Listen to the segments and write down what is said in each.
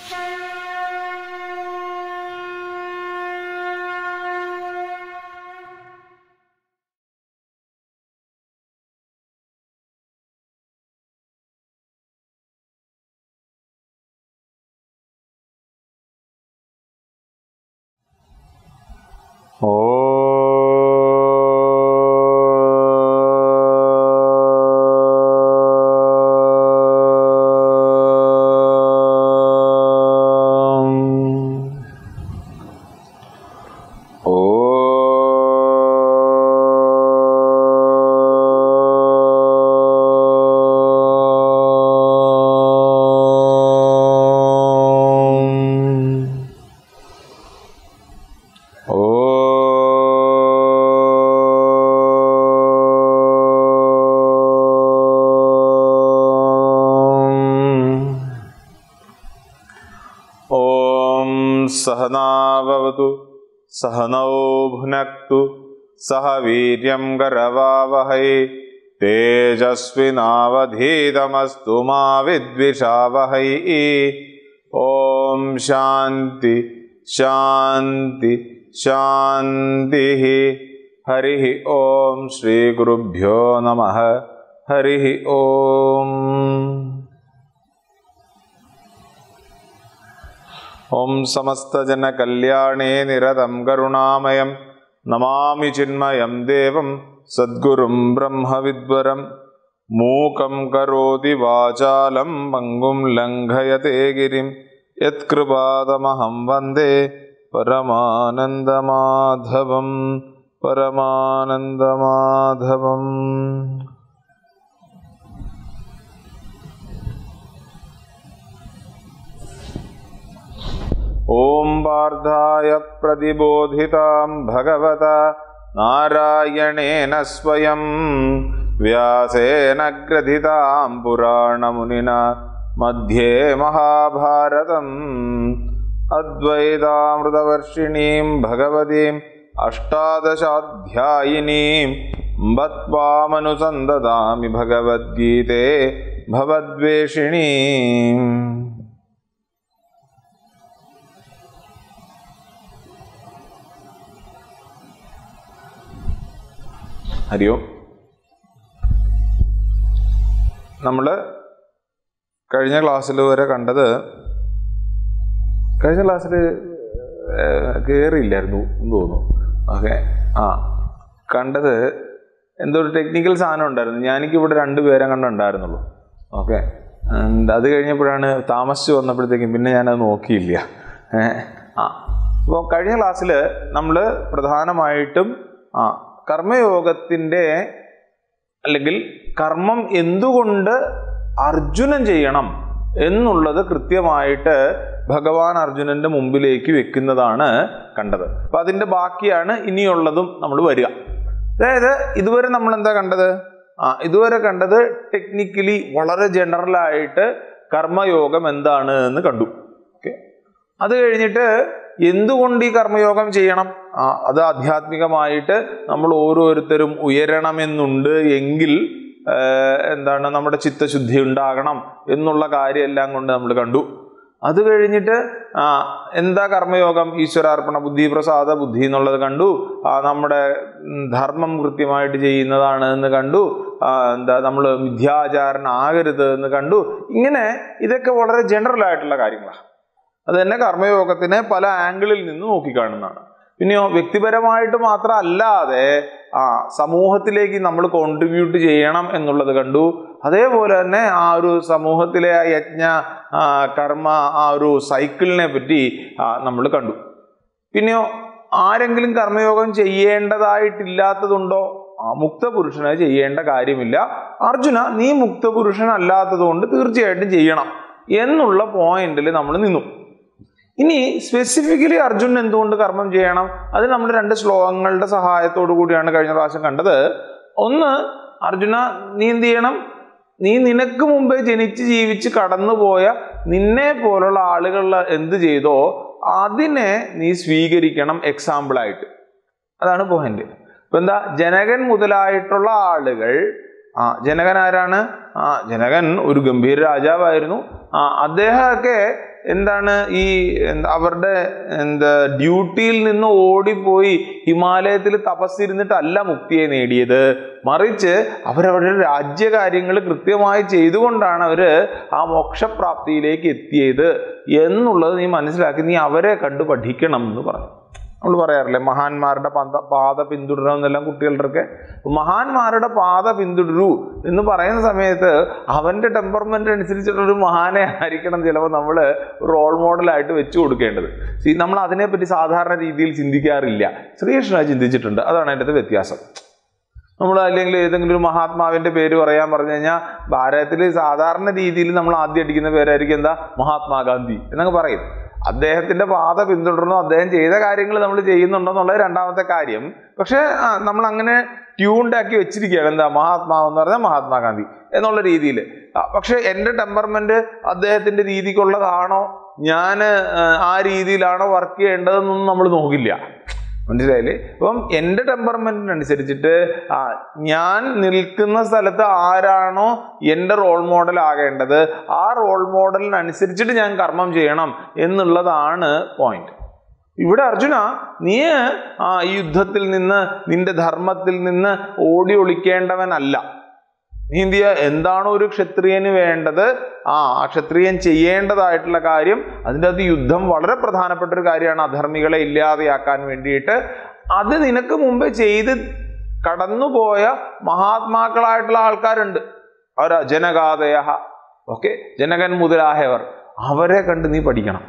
ॐ सहनावतु सहनौ भुनक्तु सह वीर्यं करवावहै तेजस्विनावधीतमस्तु मा विद्विषावहै ॐ शान्ति शान्ति शान्तिः हरिः ॐ श्रीगुरुभ्यो नमः हरिः ॐ ॐ समस्तजनकल्याणे निरतं करुणामयं नमामि चिन्मयं देवं सद्गुरुं ब्रह्मविद्वरं मूकं करोति वाचालं पङ्गुं लङ्घयते गिरिं यत्कृपादमहं वन्दे परमानन्दमाधवं परमानन्दमाधवम् ॐ पार्थाय प्रतिबोधितां भगवता नारायणेन स्वयं व्यासेन ग्रथितां पुराणमुनिना मध्ये महाभारतम् अद्वैतामृतवर्षिणीं भगवतीम् अष्टादशाध्यायिनीं बत्वामनुसन्ददामि भगवद्गीते भवद्वेषिणीम् ഹരി ഓം നമ്മൾ കഴിഞ്ഞ ക്ലാസ്സിൽ വരെ കണ്ടത് കഴിഞ്ഞ ക്ലാസ്സിൽ കയറിയില്ലായിരുന്നു എന്ന് തോന്നുന്നു ഓക്കെ ആ കണ്ടത് എന്തോ ഒരു ടെക്നിക്കൽ സാധനം ഉണ്ടായിരുന്നു ഞാനിക്ക് ഇവിടെ രണ്ട് പേരെ കണ്ടുണ്ടായിരുന്നുള്ളൂ ഓക്കെ അത് കഴിഞ്ഞപ്പോഴാണ് താമസിച്ച് വന്നപ്പോഴത്തേക്കും പിന്നെ ഞാനത് നോക്കിയില്ല ഏ, ആ അപ്പോൾ കഴിഞ്ഞ ക്ലാസ്സിൽ നമ്മൾ പ്രധാനമായിട്ടും ആ കർമ്മയോഗത്തിൻ്റെ അല്ലെങ്കിൽ കർമ്മം എന്തുകൊണ്ട് അർജുനൻ ചെയ്യണം എന്നുള്ളത് കൃത്യമായിട്ട് ഭഗവാൻ അർജുനന്റെ മുമ്പിലേക്ക് വെക്കുന്നതാണ് കണ്ടത് അപ്പൊ അതിന്റെ ബാക്കിയാണ് ഇനിയുള്ളതും നമ്മൾ വരിക അതായത് ഇതുവരെ നമ്മൾ എന്താ കണ്ടത് ആ ഇതുവരെ കണ്ടത് ടെക്നിക്കലി വളരെ ജനറൽ ആയിട്ട് കർമ്മയോഗം എന്താണ് എന്ന് കണ്ടു ഓക്കെ അത് കഴിഞ്ഞിട്ട് എന്തുകൊണ്ട് ഈ കർമ്മയോഗം ചെയ്യണം ആ അത് ആധ്യാത്മികമായിട്ട് നമ്മൾ ഓരോരുത്തരും ഉയരണമെന്നുണ്ട് എങ്കിൽ ആ, എന്താണ് നമ്മുടെ ചിത്തശുദ്ധി ഉണ്ടാകണം എന്നുള്ള കാര്യമെല്ലാം കൊണ്ട് നമ്മൾ കണ്ടു അത് കഴിഞ്ഞിട്ട് ആ എന്താ കർമ്മയോഗം ഈശ്വരാർപ്പണ ബുദ്ധി പ്രസാദ ബുദ്ധി എന്നുള്ളത് കണ്ടു ആ നമ്മുടെ ഉം, ധർമ്മം കൃത്യമായിട്ട് ചെയ്യുന്നതാണ് എന്ന് കണ്ടു ആ, എന്താ നമ്മൾ മിഥ്യാചാരനാകരുത് എന്ന് കണ്ടു ഇങ്ങനെ ഇതൊക്കെ വളരെ ജനറൽ ആയിട്ടുള്ള കാര്യങ്ങളാണ് അത് തന്നെ കർമ്മയോഗത്തിനെ പല ആംഗിളിൽ നിന്ന് നോക്കിക്കാണുന്നതാണ് പിന്നെയോ വ്യക്തിപരമായിട്ട് മാത്രം അല്ലാതെ ആ സമൂഹത്തിലേക്ക് നമ്മൾ കോൺട്രിബ്യൂട്ട് ചെയ്യണം എന്നുള്ളത് കണ്ടു അതേപോലെ തന്നെ ആ ഒരു സമൂഹത്തിലെ ആ യജ്ഞ ആ, കർമ്മ ആ ഒരു സൈക്കിളിനെ പറ്റി നമ്മൾ കണ്ടു പിന്നെയോ ആരെങ്കിലും കർമ്മയോഗം ചെയ്യേണ്ടതായിട്ടില്ലാത്തതുണ്ടോ ആ മുക്തപുരുഷന് ചെയ്യേണ്ട കാര്യമില്ല അർജുന നീ മുക്തപുരുഷനല്ലാത്തത് കൊണ്ട് തീർച്ചയായിട്ടും ചെയ്യണം എന്നുള്ള പോയിന്റിൽ നമ്മൾ നിന്നു ഇനി സ്പെസിഫിക്കലി അർജുനൻ എന്തുകൊണ്ട് കർമ്മം ചെയ്യണം അത് നമ്മൾ രണ്ട് ശ്ലോകങ്ങളുടെ സഹായത്തോടു കൂടിയാണ് കഴിഞ്ഞ പ്രാവശ്യം കണ്ടത് ഒന്ന് അർജുന നീ എന്ത് ചെയ്യണം നീ നിനക്ക് മുമ്പേ ജനിച്ച് ജീവിച്ച് കടന്നുപോയ നിന്നെ പോലുള്ള ആളുകൾ എന്ത് ചെയ്തോ അതിനെ നീ സ്വീകരിക്കണം എക്സാമ്പിളായിട്ട് അതാണ് പോയിന്റ് ഇപ്പൊ എന്താ ജനകൻ മുതലായിട്ടുള്ള ആളുകൾ ആ ജനകൻ ആരാണ് ആ ജനകൻ ഒരു ഗംഭീര രാജാവായിരുന്നു ആ അദ്ദേഹമൊക്കെ എന്താണ് ഈ എന്താ അവരുടെ എന്താ ഡ്യൂട്ടിയിൽ നിന്ന് ഓടിപ്പോയി ഹിമാലയത്തിൽ തപസ്സിരുന്നിട്ടല്ല മുക്തിയെ നേടിയത് മറിച്ച് അവരവരുടെ രാജ്യകാര്യങ്ങൾ കൃത്യമായി ചെയ്തുകൊണ്ടാണ് അവര് ആ മോക്ഷപ്രാപ്തിയിലേക്ക് എത്തിയത് എന്നുള്ളത് നീ മനസ്സിലാക്കി നീ അവരെ കണ്ടു പഠിക്കണം എന്ന് പറഞ്ഞു നമ്മൾ പറയാറില്ലേ മഹാന്മാരുടെ പന്ത പാത പിന്തുടരണം എന്നെല്ലാം കുട്ടികളുടെ മഹാന്മാരുടെ പാത പിന്തുടരൂ എന്ന് പറയുന്ന സമയത്ത് അവന്റെ ടെമ്പർമെന്റ് അനുസരിച്ചിട്ടൊരു മഹാനെ ആയിരിക്കണം ചിലപ്പോൾ നമ്മൾ റോൾ മോഡലായിട്ട് വെച്ചു കൊടുക്കേണ്ടത് See, നമ്മൾ അതിനെപ്പറ്റി സാധാരണ രീതിയിൽ ചിന്തിക്കാറില്ല ശ്രീകൃഷ്ണ ചിന്തിച്ചിട്ടുണ്ട് അതാണ് അതിൻ്റെ വ്യത്യാസം നമ്മൾ അല്ലെങ്കിൽ ഏതെങ്കിലും ഒരു മഹാത്മാവിന്റെ പേര് പറയാൻ പറഞ്ഞു കഴിഞ്ഞാൽ ഭാരതത്തിൽ സാധാരണ രീതിയിൽ നമ്മൾ ആദ്യം അടിക്കുന്ന പേരായിരിക്കും എന്താ മഹാത്മാഗാന്ധി എന്നൊക്കെ പറയും അദ്ദേഹത്തിന്റെ പാത പിന്തുടർന്നു അദ്ദേഹം ചെയ്ത കാര്യങ്ങൾ നമ്മൾ ചെയ്യുന്നുണ്ടോ എന്നുള്ളത് രണ്ടാമത്തെ കാര്യം പക്ഷെ ആ, നമ്മൾ അങ്ങനെ ട്യൂൺഡ് ആക്കി വെച്ചിരിക്കുകയാണ് എന്താ മഹാത്മാവ് എന്ന് പറഞ്ഞാൽ മഹാത്മാഗാന്ധി എന്നുള്ള രീതിയിൽ പക്ഷെ എൻ്റെ ടെമ്പർമെന്റ് അദ്ദേഹത്തിന്റെ രീതിക്കുള്ളതാണോ ഞാൻ ആ രീതിയിലാണോ വർക്ക് ചെയ്യേണ്ടതെന്നൊന്നും നമ്മൾ നോക്കില്ല മനസ്സിലായില്ലേ അപ്പം എൻ്റെ ടെമ്പർമെന്റിനനുസരിച്ചിട്ട് ആ ഞാൻ നിൽക്കുന്ന സ്ഥലത്ത് ആരാണോ എൻ്റെ റോൾ മോഡൽ ആകേണ്ടത് ആ റോൾ മോഡലിനനുസരിച്ചിട്ട് ഞാൻ കർമ്മം ചെയ്യണം എന്നുള്ളതാണ് പോയിന്റ് ഇവിടെ അർജുന നീ ആ ഈ യുദ്ധത്തിൽ നിന്ന് നിന്റെ ധർമ്മത്തിൽ നിന്ന് ഓടി ഒളിക്കേണ്ടവനല്ല നീ എന്ത് ചെയ്യുക എന്താണോ ഒരു ക്ഷത്രിയന് വേണ്ടത് ആ ആ ക്ഷത്രിയൻ ചെയ്യേണ്ടതായിട്ടുള്ള കാര്യം അതിൻ്റെ അകത്ത് യുദ്ധം വളരെ പ്രധാനപ്പെട്ട ഒരു കാര്യമാണ് അധർമ്മികളെ ഇല്ലാതെയാക്കാൻ വേണ്ടിയിട്ട് അത് നിനക്ക് മുമ്പ് ചെയ്ത് കടന്നുപോയ മഹാത്മാക്കളായിട്ടുള്ള ആൾക്കാരുണ്ട് അവരാ ജനകാതയ ഓക്കെ ജനകൻ മുതലായവർ അവരെ കണ്ട് നീ പഠിക്കണം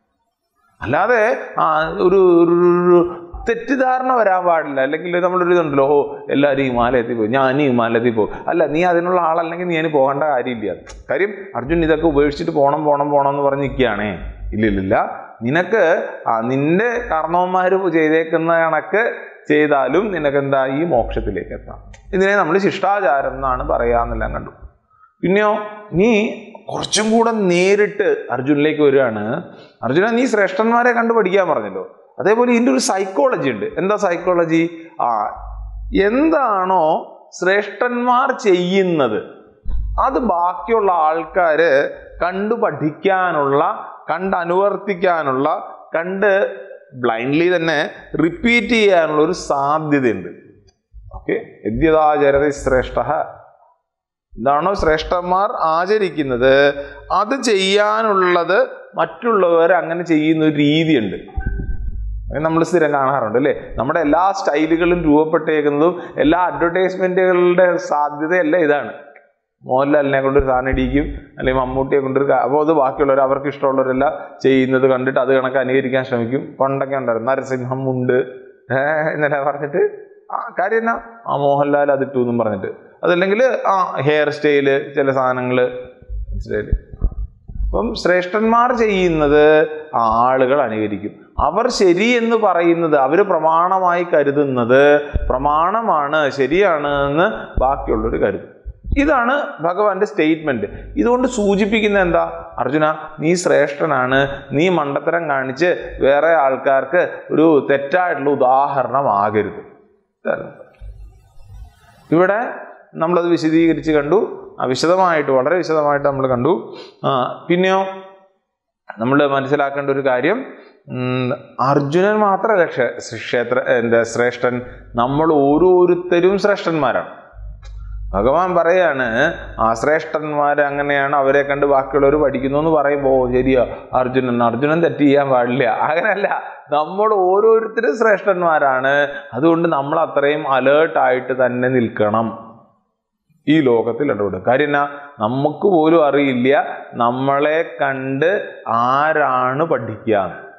അല്ലാതെ ആ ഒരു ഒരു- ഒരു തെറ്റിദ്ധാരണ വരാൻ പാടില്ല അല്ലെങ്കിൽ നമ്മളൊരു ഇതുണ്ടല്ലോ ഓ എല്ലാവരും ഹിമാലയത്തിൽ പോയി ഞാൻ ഹിമാലയത്തിൽ പോകും അല്ല നീ അതിനുള്ള ആളല്ലെങ്കിൽ നീ അതിന് പോകേണ്ട കാര്യമില്ല കാര്യം അർജുൻ ഇതൊക്കെ ഉപേക്ഷിച്ചിട്ട് പോണം പോണം പോണം എന്ന് പറഞ്ഞ് നിൽക്കുകയാണേ ഇല്ലില്ലില്ല നിനക്ക് ആ നിന്റെ കർണവന്മാർ ചെയ്തേക്കുന്ന കണക്ക് ചെയ്താലും നിനക്ക് എന്താ ഈ മോക്ഷത്തിലേക്ക് എത്താം ഇതിനെ നമ്മൾ ശിഷ്ടാചാരം എന്നാണ് പറയാന്നെല്ലാം കണ്ടു പിന്നെയോ നീ കുറച്ചും കൂടെ നേരിട്ട് അർജുനിലേക്ക് വരികയാണ് അർജുന നീ ശ്രേഷ്ഠന്മാരെ കണ്ടു പഠിക്കാൻ പറഞ്ഞല്ലോ അതേപോലെ ഇതിൻ്റെ ഒരു സൈക്കോളജി ഉണ്ട് എന്താ സൈക്കോളജി ആ എന്താണോ ശ്രേഷ്ഠന്മാർ ചെയ്യുന്നത് അത് ബാക്കിയുള്ള ആൾക്കാര് കണ്ടു പഠിക്കാനുള്ള കണ്ട് അനുവർത്തിക്കാനുള്ള കണ്ട് ബ്ലൈൻഡ്ലി തന്നെ റിപ്പീറ്റ് ചെയ്യാനുള്ള ഒരു സാധ്യതയുണ്ട് ഓക്കെ യദ്യതാചരതി ശ്രേഷ്ഠ എന്താണോ ശ്രേഷ്ഠന്മാർ ആചരിക്കുന്നത് അത് ചെയ്യാനുള്ളത് മറ്റുള്ളവർ അങ്ങനെ ചെയ്യുന്ന ഒരു രീതിയുണ്ട് നമ്മൾ സ്ഥിരം കാണാറുണ്ട് അല്ലേ നമ്മുടെ എല്ലാ സ്റ്റൈലുകളും രൂപപ്പെട്ടേക്കുന്നതും എല്ലാ അഡ്വർടൈസ്മെന്റുകളുടെ സാധ്യതയല്ല ഇതാണ് മോഹൻലാലിനെ കൊണ്ടൊരു സാധനം ഇടിക്കും അല്ലെങ്കിൽ മമ്മൂട്ടിയെ കൊണ്ടൊരു കാ- അപ്പോൾ അത് ബാക്കിയുള്ളവർ അവർക്ക് ഇഷ്ടമുള്ളവരെല്ലാം ചെയ്യുന്നത് കണ്ടിട്ട് അത് കണക്ക് അനുകരിക്കാൻ ശ്രമിക്കും പണ്ടൊക്കെ ഉണ്ടായിരുന്നു നരസിംഹം ഉണ്ട് ഏഹ് എന്നല്ല പറഞ്ഞിട്ട് ആ കാര്യം എന്നാ ആ മോഹൻലാൽ അതിട്ടു എന്നും പറഞ്ഞിട്ട് അതല്ലെങ്കിൽ ആ ഹെയർ സ്റ്റൈല് ചില സാധനങ്ങൾ മനസ്സിലായില്ലേ അപ്പം ശ്രേഷ്ഠന്മാർ ചെയ്യുന്നത് ആളുകൾ അനുകരിക്കും അവർ ശരി എന്ന് പറയുന്നത് അവർ പ്രമാണമായി കരുതുന്നത് പ്രമാണമാണ് ശരിയാണ് എന്ന് ബാക്കിയുള്ളവർ കരുതും ഇതാണ് ഭഗവാന്റെ സ്റ്റേറ്റ്മെന്റ് ഇതുകൊണ്ട് സൂചിപ്പിക്കുന്ന എന്താ അർജുന നീ ശ്രേഷ്ഠനാണ് നീ മണ്ടത്തരം കാണിച്ച് വേറെ ആൾക്കാർക്ക് ഒരു തെറ്റായിട്ടുള്ള ഉദാഹരണമാകരുത് ഇതാണ്. ഇവിടെ നമ്മളത് വിശദീകരിച്ച് കണ്ടു ആ വിശദമായിട്ട് വളരെ വിശദമായിട്ട് നമ്മൾ കണ്ടു ആ പിന്നെയോ നമ്മൾ മനസ്സിലാക്കേണ്ട ഒരു കാര്യം ഉം, അർജുനൻ മാത്രമല്ല ക്ഷേ- ക്ഷേത്ര എന്താ ശ്രേഷ്ഠൻ നമ്മൾ ഓരോരുത്തരും ശ്രേഷ്ഠന്മാരാണ് ഭഗവാൻ പറയാണ് ആ ശ്രേഷ്ഠന്മാർ അങ്ങനെയാണ് അവരെ കണ്ട് ബാക്കിയുള്ളവർ പഠിക്കുന്നു എന്ന് പറയുമ്പോൾ ഓ ശരിയാ അർജുനൻ അർജുനൻ തെറ്റ് ചെയ്യാൻ പാടില്ല അങ്ങനെയല്ല നമ്മൾ ഓരോരുത്തരും ശ്രേഷ്ഠന്മാരാണ് അതുകൊണ്ട് നമ്മൾ അത്രയും അലേർട്ടായിട്ട് തന്നെ നിൽക്കണം ഈ ലോകത്തിൽ ഇടപെടും കാര്യം എന്നാ നമുക്ക് പോലും അറിയില്ല നമ്മളെ കണ്ട് ആരാണ് പഠിക്കുക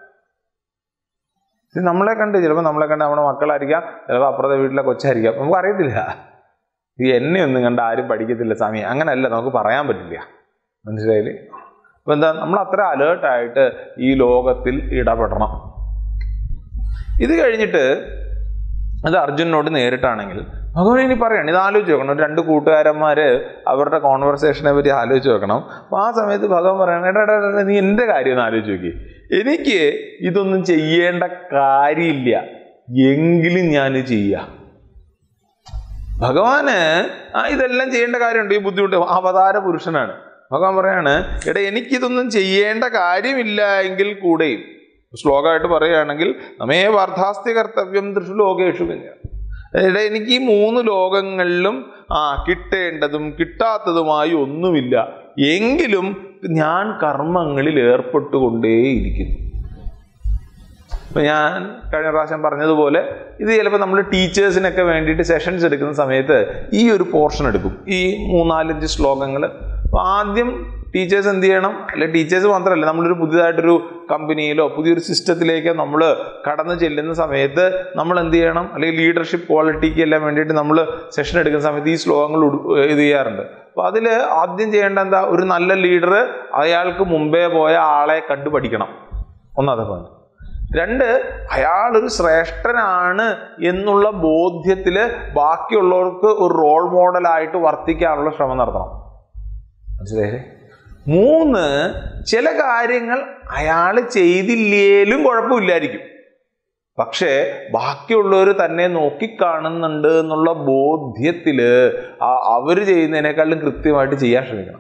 ഇത് നമ്മളെ കണ്ട് ചിലപ്പോൾ നമ്മളെ കണ്ട് നമ്മുടെ മക്കളായിരിക്കാം ചിലപ്പോൾ അപ്പുറത്തെ വീട്ടിലെ കൊച്ചായിരിക്കാം നമുക്ക് അറിയത്തില്ല ഈ എന്നെ ഒന്നും കണ്ട് ആരും പഠിക്കത്തില്ല സ്വാമി അങ്ങനെയല്ല നമുക്ക് പറയാൻ പറ്റില്ല മനസ്സിലായില്ലേ അപ്പൊ എന്താ നമ്മൾ അത്ര അലേർട്ടായിട്ട് ഈ ലോകത്തിൽ ഇടപെടണം ഇത് കഴിഞ്ഞിട്ട് അത് അർജുനോട് നേരിട്ടാണെങ്കിൽ ഭഗവാൻ ഇനി പറയണം ഇത് ആലോചിച്ച് നോക്കണം ഒരു രണ്ട് കൂട്ടുകാരന്മാര് അവരുടെ കോൺവെർസേഷനെ പറ്റി ആലോചിച്ച് നോക്കണം അപ്പൊ ആ സമയത്ത് ഭഗവാൻ പറയണം എടാ എടാ, എടാ, നീ എൻ്റെ കാര്യം ഒന്ന് ആലോചിച്ച് നോക്കി എനിക്ക് ഇതൊന്നും ചെയ്യേണ്ട കാര്യമില്ല എങ്കിലും ഞാൻ ചെയ്യാം ഭഗവാന് ആ ഇതെല്ലാം ചെയ്യേണ്ട കാര്യമുണ്ട് ഈ ബുദ്ധിമുട്ട് അവതാര പുരുഷനാണ് ഭഗവാൻ പറയാണ് എടാ എനിക്കിതൊന്നും ചെയ്യേണ്ട കാര്യമില്ല എങ്കിൽ കൂടെയും ശ്ലോകമായിട്ട് പറയുകയാണെങ്കിൽ നമേ വാർദ്ധാസ്തി കർത്തവ്യം തൃഷു ലോകേഷു പിന്നെ എടാ എനിക്ക് ഈ മൂന്ന് ലോകങ്ങളിലും ആ കിട്ടേണ്ടതും കിട്ടാത്തതുമായി ഒന്നുമില്ല എങ്കിലും ഞാൻ കർമ്മങ്ങളിൽ ഏർപ്പെട്ടുകൊണ്ടേയിരിക്കുന്നു ഇപ്പൊ ഞാൻ കഴിഞ്ഞ പ്രാവശ്യം പറഞ്ഞതുപോലെ ഇത് ചിലപ്പോൾ നമ്മൾ ടീച്ചേഴ്സിനൊക്കെ വേണ്ടിയിട്ട് സെഷൻസ് എടുക്കുന്ന സമയത്ത് ഈ ഒരു പോർഷൻ എടുക്കും ഈ മൂന്നാലഞ്ച് ശ്ലോകങ്ങൾ അപ്പോൾ ആദ്യം ടീച്ചേഴ്സ് എന്ത് ചെയ്യണം അല്ലെ ടീച്ചേഴ്സ് മാത്രമല്ല നമ്മളൊരു പുതിയതായിട്ടൊരു കമ്പനിയിലോ പുതിയൊരു സിസ്റ്റത്തിലേക്കോ നമ്മൾ കടന്നു ചെല്ലുന്ന സമയത്ത് നമ്മൾ എന്ത് ചെയ്യണം അല്ലെങ്കിൽ ലീഡർഷിപ്പ് ക്വാളിറ്റിക്ക് എല്ലാം വേണ്ടിയിട്ട് നമ്മൾ സെഷൻ എടുക്കുന്ന സമയത്ത് ഈ ശ്ലോകങ്ങൾ ഉട്- ഇത് ചെയ്യാറുണ്ട് അപ്പോൾ അതിൽ ആദ്യം ചെയ്യേണ്ട എന്താ ഒരു നല്ല ലീഡർ അയാൾക്ക് മുമ്പേ പോയ ആളെ കണ്ടു പഠിക്കണം ഒന്നാമത്തെ പോയിന്റ് രണ്ട് അയാൾ ഒരു ശ്രേഷ്ഠനാണ് എന്നുള്ള ബോധ്യത്തിൽ ബാക്കിയുള്ളവർക്ക് ഒരു റോൾ മോഡലായിട്ട് വർത്തിക്കാനുള്ള ശ്രമം നടത്തണം മനസ്സിലായേ മൂന്ന് ചില കാര്യങ്ങൾ അയാൾ ചെയ്തില്ലേലും കുഴപ്പമില്ലായിരിക്കും പക്ഷേ ബാക്കിയുള്ളവർ തന്നെ നോക്കിക്കാണുന്നുണ്ട് എന്നുള്ള ബോധ്യത്തില് അവർ ചെയ്യുന്നതിനേക്കാളും കൃത്യമായിട്ട് ചെയ്യാൻ ശ്രമിക്കണം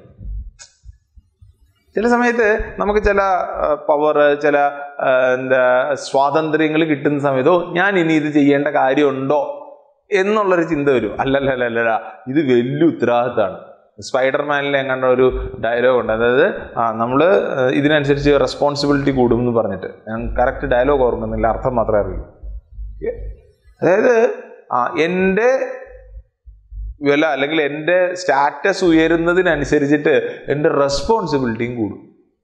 ചില സമയത്ത് നമുക്ക് ചില പവർ ചില ആ, എന്താ സ്വാതന്ത്ര്യങ്ങൾ കിട്ടുന്ന സമയത്തോ ഞാൻ ഇനി ഇത് ചെയ്യേണ്ട കാര്യമുണ്ടോ എന്നുള്ളൊരു ചിന്ത വരും അല്ലല്ല അല്ലല്ല ഇത് വലിയ ഉത്തരവാദിത്തമാണ് സ്പൈഡർമാനിൽ എങ്ങാണ്ട് ഒരു ഡയലോഗ് ഉണ്ട് അതായത് ആ നമ്മൾ ഇതിനനുസരിച്ച് റെസ്പോൺസിബിലിറ്റി കൂടും എന്ന് പറഞ്ഞിട്ട് ഞാൻ കറക്റ്റ് ഡയലോഗ് ഓർക്കുന്നില്ല അർത്ഥം മാത്രമേ അറിയൂ Okay? അതായത് ആ എൻ്റെ വില അല്ലെങ്കിൽ എൻ്റെ സ്റ്റാറ്റസ് ഉയരുന്നതിനനുസരിച്ചിട്ട് എൻ്റെ റെസ്പോൺസിബിലിറ്റിയും കൂടും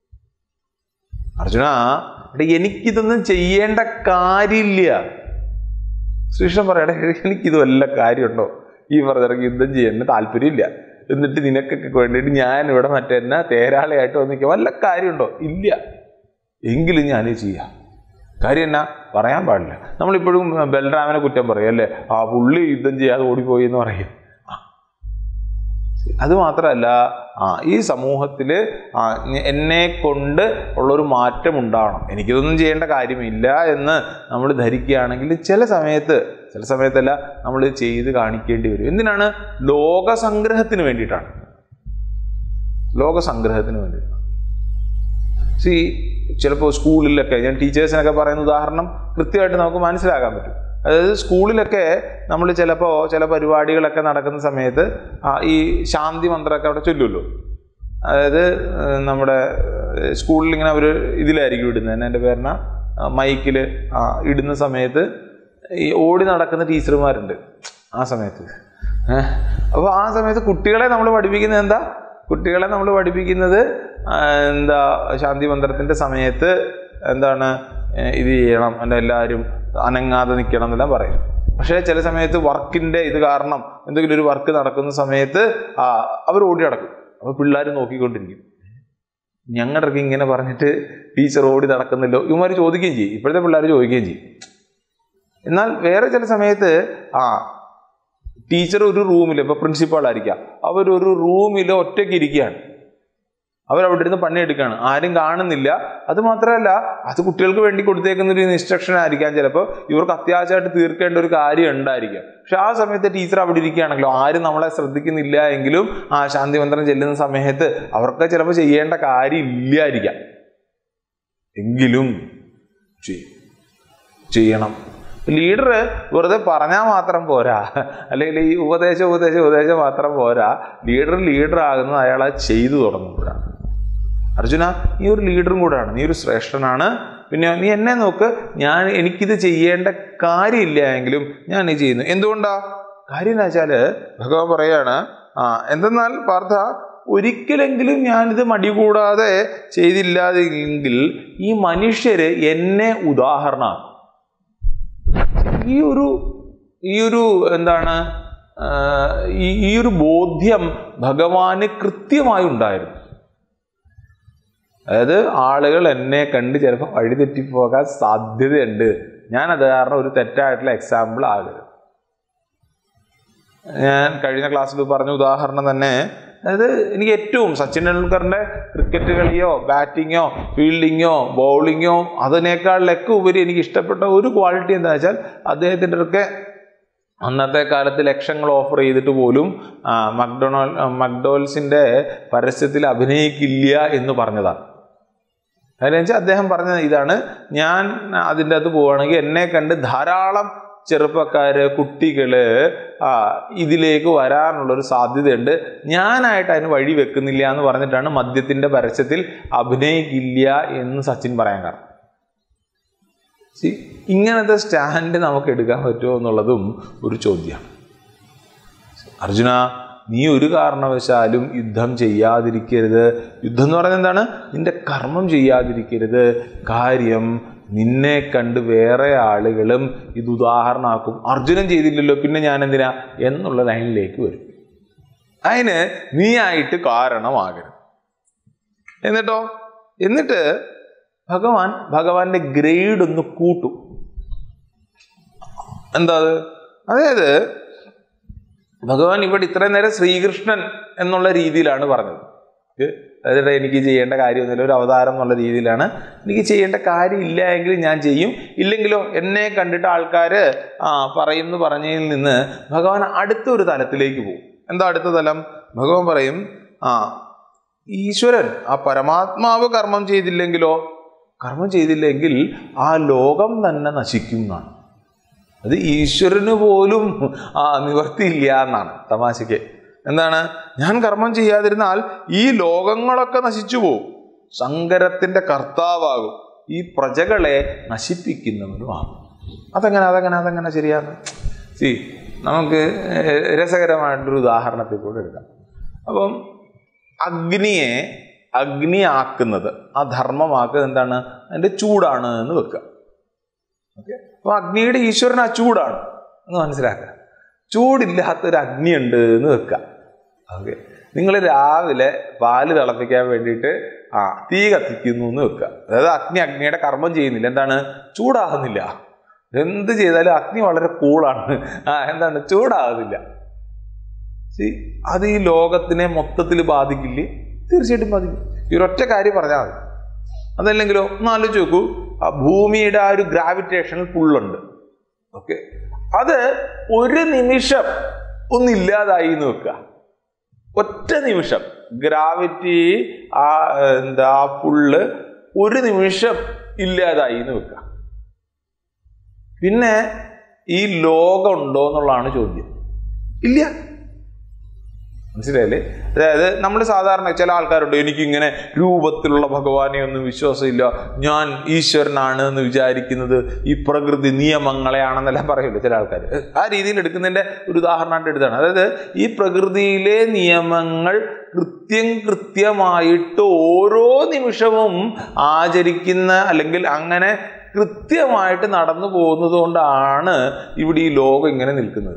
അർജുന എടാ എനിക്കിതൊന്നും ചെയ്യേണ്ട കാര്യമില്ല ശ്രീകൃഷ്ണൻ പറയട്ടെ എനിക്കിത് വല്ല കാര്യമുണ്ടോ ഈ പറഞ്ഞിറങ്ങി യുദ്ധം ചെയ്യാൻ താല്പര്യമില്ല എന്നിട്ട് നിനക്കൊക്കെ വേണ്ടിയിട്ട് ഞാൻ ഇവിടെ മറ്റേ എന്നാ തേരാളിയായിട്ട് വന്നിരിക്കുക വല്ല കാര്യമുണ്ടോ ഇല്ല എങ്കിലും ഞാൻ ചെയ്യാം കാര്യം എന്നാ പറയാൻ പാടില്ല നമ്മളിപ്പോഴും ബൽറാമിനെ കുറ്റം പറയും അല്ലേ ആ പുള്ളി യുദ്ധം ചെയ്യാതെ ഓടിപ്പോയി എന്ന് പറയും ആ. അത് മാത്രമല്ല ആ ഈ സമൂഹത്തിൽ ആ ഞ- എന്നെ കൊണ്ട് ഉള്ളൊരു മാറ്റം ഉണ്ടാവണം എനിക്കിതൊന്നും ചെയ്യേണ്ട കാര്യമില്ല എന്ന് നമ്മൾ ധരിക്കുകയാണെങ്കിൽ ചില സമയത്ത് ചില സമയത്തല്ല നമ്മൾ ചെയ്ത് കാണിക്കേണ്ടി വരും എന്തിനാണ് ലോകസംഗ്രഹത്തിന് വേണ്ടിയിട്ടാണ് ലോകസംഗ്രഹത്തിന് വേണ്ടിയിട്ടാണ് സി ചിലപ്പോൾ സ്കൂളിലൊക്കെ ഞാൻ ടീച്ചേഴ്സിനൊക്കെ പറയുന്ന ഉദാഹരണം കൃത്യമായിട്ട് നമുക്ക് മനസ്സിലാക്കാൻ പറ്റും അതായത് സ്കൂളിലൊക്കെ നമ്മൾ ചിലപ്പോൾ ചില പരിപാടികളൊക്കെ നടക്കുന്ന സമയത്ത് ആ ഈ ശാന്തി മന്ത്രമൊക്കെ അവിടെ ചൊല്ലുമല്ലോ അതായത് ഏഹ്, നമ്മുടെ ഏഹ്, സ്കൂളിൽ ഇങ്ങനെ അവർ ഇതിലായിരിക്കും ഇടുന്നത് എൻ്റെ പേരിന മൈക്കിൽ ഇടുന്ന സമയത്ത് ഈ ഓടി നടക്കുന്ന ടീച്ചർമാരുണ്ട് ആ സമയത്ത് ഏഹ്, അപ്പോൾ ആ സമയത്ത് കുട്ടികളെ നമ്മൾ പഠിപ്പിക്കുന്നത് എന്താ കുട്ടികളെ നമ്മൾ പഠിപ്പിക്കുന്നത് ആ, എന്താ ശാന്തി മന്ത്രത്തിന്റെ സമയത്ത് എന്താണ് ഏ, ഇത് ചെയ്യണം അല്ല എല്ലാവരും അനങ്ങാതെ നിൽക്കണം എന്നെല്ലാം പറയും പക്ഷേ ചില സമയത്ത് വർക്കിന്റെ ഇത് കാരണം എന്തെങ്കിലും ഒരു വർക്ക് നടക്കുന്ന സമയത്ത് ആ അവർ ഓടി നടക്കും അപ്പോൾ പിള്ളേർ നോക്കിക്കൊണ്ടിരിക്കും ഞങ്ങളുടെ ഇങ്ങനെ പറഞ്ഞിട്ട് ടീച്ചർ ഓടി നടക്കുന്നല്ലോ ഇവന്മാർ ചോദിക്കുകയും ചെയ്യും ഇപ്പോഴത്തെ പിള്ളേർ ചോദിക്കുകയും ചെയ്യും എന്നാൽ വേറെ ചില സമയത്ത് ആ ടീച്ചർ ഒരു റൂമിൽ ഇപ്പൊ പ്രിൻസിപ്പാൾ ആയിരിക്കാം അവരൊരു റൂമിൽ ഒറ്റയ്ക്ക് ഇരിക്കുകയാണ് അവരവിടെ ഇരുന്ന് പണിയെടുക്കുകയാണ് ആരും കാണുന്നില്ല അത് മാത്രമല്ല അത് കുട്ടികൾക്ക് വേണ്ടി കൊടുത്തേക്കുന്ന ഒരു ഇൻസ്ട്രക്ഷൻ ആയിരിക്കാം ചിലപ്പോൾ ഇവർക്ക് അത്യാവശ്യമായിട്ട് തീർക്കേണ്ട ഒരു കാര്യം ഉണ്ടായിരിക്കാം പക്ഷെ ആ സമയത്ത് ടീച്ചർ അവിടെ ഇരിക്കുകയാണെങ്കിലോ ആരും നമ്മളെ ശ്രദ്ധിക്കുന്നില്ല എങ്കിലും ആ ശാന്തി മന്ത്രം ചെല്ലുന്ന സമയത്ത് അവർക്ക് ചിലപ്പോൾ ചെയ്യേണ്ട കാര്യം ഇല്ലായിരിക്കാം എങ്കിലും ചെയ്യും ചെയ്യണം ലീഡർ വെറുതെ പറഞ്ഞാൽ മാത്രം പോരാ അല്ലെങ്കിൽ ഈ ഉപദേശം ഉപദേശം ഉപദേശം മാത്രം പോരാ ലീഡർ ലീഡർ ആകുന്നത് അയാളെ ചെയ്തു തുടങ്ങുമ്പോഴാണ് അർജുന നീ ഒരു ലീഡറും കൂടാണ് നീ ഒരു ശ്രേഷ്ഠനാണ് പിന്നെ നീ എന്നെ നോക്ക് ഞാൻ എനിക്കിത് ചെയ്യേണ്ട കാര്യമില്ല എങ്കിലും ഞാൻ ഇത് ചെയ്യുന്നു എന്തുകൊണ്ടാ കാര്യം എന്ന് വെച്ചാല് ഭഗവാൻ പറയാണ് ആ എന്തെന്നാൽ പാർത്ഥ ഒരിക്കലെങ്കിലും ഞാനിത് മടി കൂടാതെ ചെയ്തില്ലാതെങ്കിൽ ഈ മനുഷ്യര് എന്നെ ഉദാഹരണമാണ് ഈ ഒരു ഈ ഒരു എന്താണ് ആ, ഈ ഈ ഒരു ബോധ്യം ഭഗവാന് കൃത്യമായി ഉണ്ടായിരുന്നു അതായത് ആളുകൾ എന്നെ കണ്ട് ചിലപ്പോൾ വഴിതെറ്റിപ്പോകാൻ സാധ്യതയുണ്ട് ഞാൻ അത് കാരണം ഒരു തെറ്റായിട്ടുള്ള എക്സാമ്പിൾ ആകരുത് ഞാൻ കഴിഞ്ഞ ക്ലാസ്സിൽ പറഞ്ഞ ഉദാഹരണം തന്നെ അതായത് എനിക്ക് ഏറ്റവും സച്ചിൻ ടെണ്ടുൽക്കറിന്റെ ക്രിക്കറ്റ് കളിയോ ബാറ്റിങ്ങോ ഫീൽഡിങ്ങോ ബൗളിങ്ങോ അതിനേക്കാളിലൊക്കെ ഉപരി എനിക്ക് ഇഷ്ടപ്പെട്ട ഒരു ക്വാളിറ്റി എന്താ വെച്ചാൽ അദ്ദേഹത്തിൻ്റെ ഒക്കെ അന്നത്തെ കാലത്ത് ലക്ഷങ്ങൾ ഓഫർ ചെയ്തിട്ട് പോലും ആ, മക്ഡൊണാൾ മക്ഡോൾസിന്റെ പരസ്യത്തിൽ അഭിനയിക്കില്ല എന്ന് പറഞ്ഞതാണ് അതിന് വെച്ചാൽ അദ്ദേഹം പറഞ്ഞത് ഇതാണ് ഞാൻ അതിൻ്റെ അകത്ത് പോവുകയാണെങ്കിൽ എന്നെ കണ്ട് ധാരാളം ചെറുപ്പക്കാര് കുട്ടികള് ആ ഇതിലേക്ക് വരാനുള്ളൊരു സാധ്യതയുണ്ട് ഞാനായിട്ട് അതിന് വഴി വെക്കുന്നില്ല എന്ന് പറഞ്ഞിട്ടാണ് മദ്യത്തിന്റെ പരസ്യത്തിൽ അഭിനയിക്കില്ല എന്ന് സച്ചിൻ പറയാൻ കാരണം See, ഇങ്ങനത്തെ സ്റ്റാൻഡ് നമുക്ക് എടുക്കാൻ പറ്റുമോ എന്നുള്ളതും ഒരു ചോദ്യമാണ് അർജുന നീ ഒരു കാരണവശാലും യുദ്ധം ചെയ്യാതിരിക്കരുത് യുദ്ധം എന്ന് പറയുന്നത് എന്താണ് നിന്റെ കർമ്മം ചെയ്യാതിരിക്കരുത് കാര്യം നിന്നെ കണ്ട് വേറെ ആളുകളും ഇത് ഉദാഹരണമാക്കും അർജുനൻ ചെയ്തില്ലല്ലോ പിന്നെ ഞാൻ എന്തിനാ എന്നുള്ള ലൈനിലേക്ക് വരും അതിന് നീ ആയിട്ട് കാരണമാകരുത് എന്നിട്ടോ എന്നിട്ട് ഭഗവാൻ ഭഗവാന്റെ ഗ്രേഡ് ഒന്ന് കൂട്ടും എന്താ അത് അതായത് ഭഗവാൻ ഇവിടെ ഇത്രയും നേരം ശ്രീകൃഷ്ണൻ എന്നുള്ള രീതിയിലാണ് പറഞ്ഞത് ഇത് അതായത് എനിക്ക് ചെയ്യേണ്ട കാര്യമൊന്നുമില്ല ഒരു അവതാരം എന്നുള്ള രീതിയിലാണ് എനിക്ക് ചെയ്യേണ്ട കാര്യമില്ല എങ്കിൽ ഞാൻ ചെയ്യും ഇല്ലെങ്കിലോ എന്നെ കണ്ടിട്ട് ആൾക്കാർ ആ പറയുന്നു പറഞ്ഞതിൽ നിന്ന് ഭഗവാൻ അടുത്ത ഒരു തലത്തിലേക്ക് പോകും എന്താ അടുത്ത തലം ഭഗവാൻ പറയും ആ ഈശ്വരൻ ആ പരമാത്മാവ് കർമ്മം ചെയ്തില്ലെങ്കിലോ കർമ്മം ചെയ്തില്ലെങ്കിൽ ആ ലോകം തന്നെ നശിക്കും എന്നാണ് അത് ഈശ്വരന് പോലും ആ നിവർത്തിയില്ല എന്നാണ് തമാശയ്ക്ക് എന്താണ് ഞാൻ കർമ്മം ചെയ്യാതിരുന്നാൽ ഈ ലോകങ്ങളൊക്കെ നശിച്ചു പോകും സങ്കരത്തിന്റെ കർത്താവാകും ഈ പ്രജകളെ നശിപ്പിക്കുന്നവനുമാകും അതെങ്ങനെ അതെങ്ങനെ അതെങ്ങനെ ശരിയാണ് സി നമുക്ക് ഏഹ്, രസകരമായിട്ടൊരു ഉദാഹരണത്തിൽ കൂടെ എടുക്കാം അപ്പം അഗ്നിയെ അഗ്നിയാക്കുന്നത് ആ ധർമ്മമാക്കുന്നത് എന്താണ് അതിന്റെ ചൂടാണ് എന്ന് വെക്കുക ഓക്കെ അപ്പൊ അഗ്നിയുടെ ഈശ്വരൻ ആ ചൂടാണ് എന്ന് മനസ്സിലാക്കുക ചൂടില്ലാത്തൊരു അഗ്നി ഉണ്ട് എന്ന് വെക്കുക ഓക്കെ നിങ്ങൾ രാവിലെ പാല് തിളപ്പിക്കാൻ വേണ്ടിയിട്ട് ആ തീ കത്തിക്കുന്നു എന്ന് വെക്കുക അതായത് അഗ്നി അഗ്നിയുടെ കർമ്മം ചെയ്യുന്നില്ല എന്താണ് ചൂടാകുന്നില്ല എന്ത് ചെയ്താലും അഗ്നി വളരെ കൂളാണ് ആ എന്താണ് ചൂടാകുന്നില്ല See, അത് ഈ ലോകത്തിനെ മൊത്തത്തിൽ ബാധിക്കില്ലേ തീർച്ചയായിട്ടും ബാധിക്കും ഈ ഒരൊറ്റ കാര്യം പറഞ്ഞാൽ മതി അതല്ലെങ്കിലോ ഒന്ന് ആലോചിച്ച് നോക്കൂ ആ ഭൂമിയുടെ ആ ഒരു ഗ്രാവിറ്റേഷണൽ പുള്ളുണ്ട് ഓക്കെ അത് ഒരു നിമിഷം ഒന്നില്ലാതായി എന്ന് വെക്കുക ഒറ്റ നിമിഷം ഗ്രാവിറ്റി ആ എന്താ ആ പുള്ള് ഒരു നിമിഷം ഇല്ലാതായി എന്ന് വെക്കുക പിന്നെ ഈ ലോകം ഉണ്ടോ എന്നുള്ളതാണ് ചോദ്യം ഇല്ല മനസ്സിലായില്ലേ അതായത് നമ്മൾ സാധാരണ ചില ആൾക്കാരുണ്ട് എനിക്കിങ്ങനെ രൂപത്തിലുള്ള ഭഗവാനെ ഒന്നും വിശ്വാസമില്ല ഞാൻ ഈശ്വരനാണ് എന്ന് വിചാരിക്കുന്നത് ഈ പ്രകൃതി നിയമങ്ങളെയാണെന്നെല്ലാം പറയുമല്ലോ ചില ആൾക്കാർ ആ രീതിയിൽ എടുക്കുന്നതിന്റെ ഒരു ഉദാഹരണമായിട്ട് എടുത്താണ് അതായത് ഈ പ്രകൃതിയിലെ നിയമങ്ങൾ കൃത്യം കൃത്യമായിട്ട് ഓരോ നിമിഷവും ആചരിക്കുന്ന അല്ലെങ്കിൽ അങ്ങനെ കൃത്യമായിട്ട് നടന്നു പോകുന്നത് കൊണ്ടാണ് ഇവിടെ ഈ ലോകം ഇങ്ങനെ നിൽക്കുന്നത്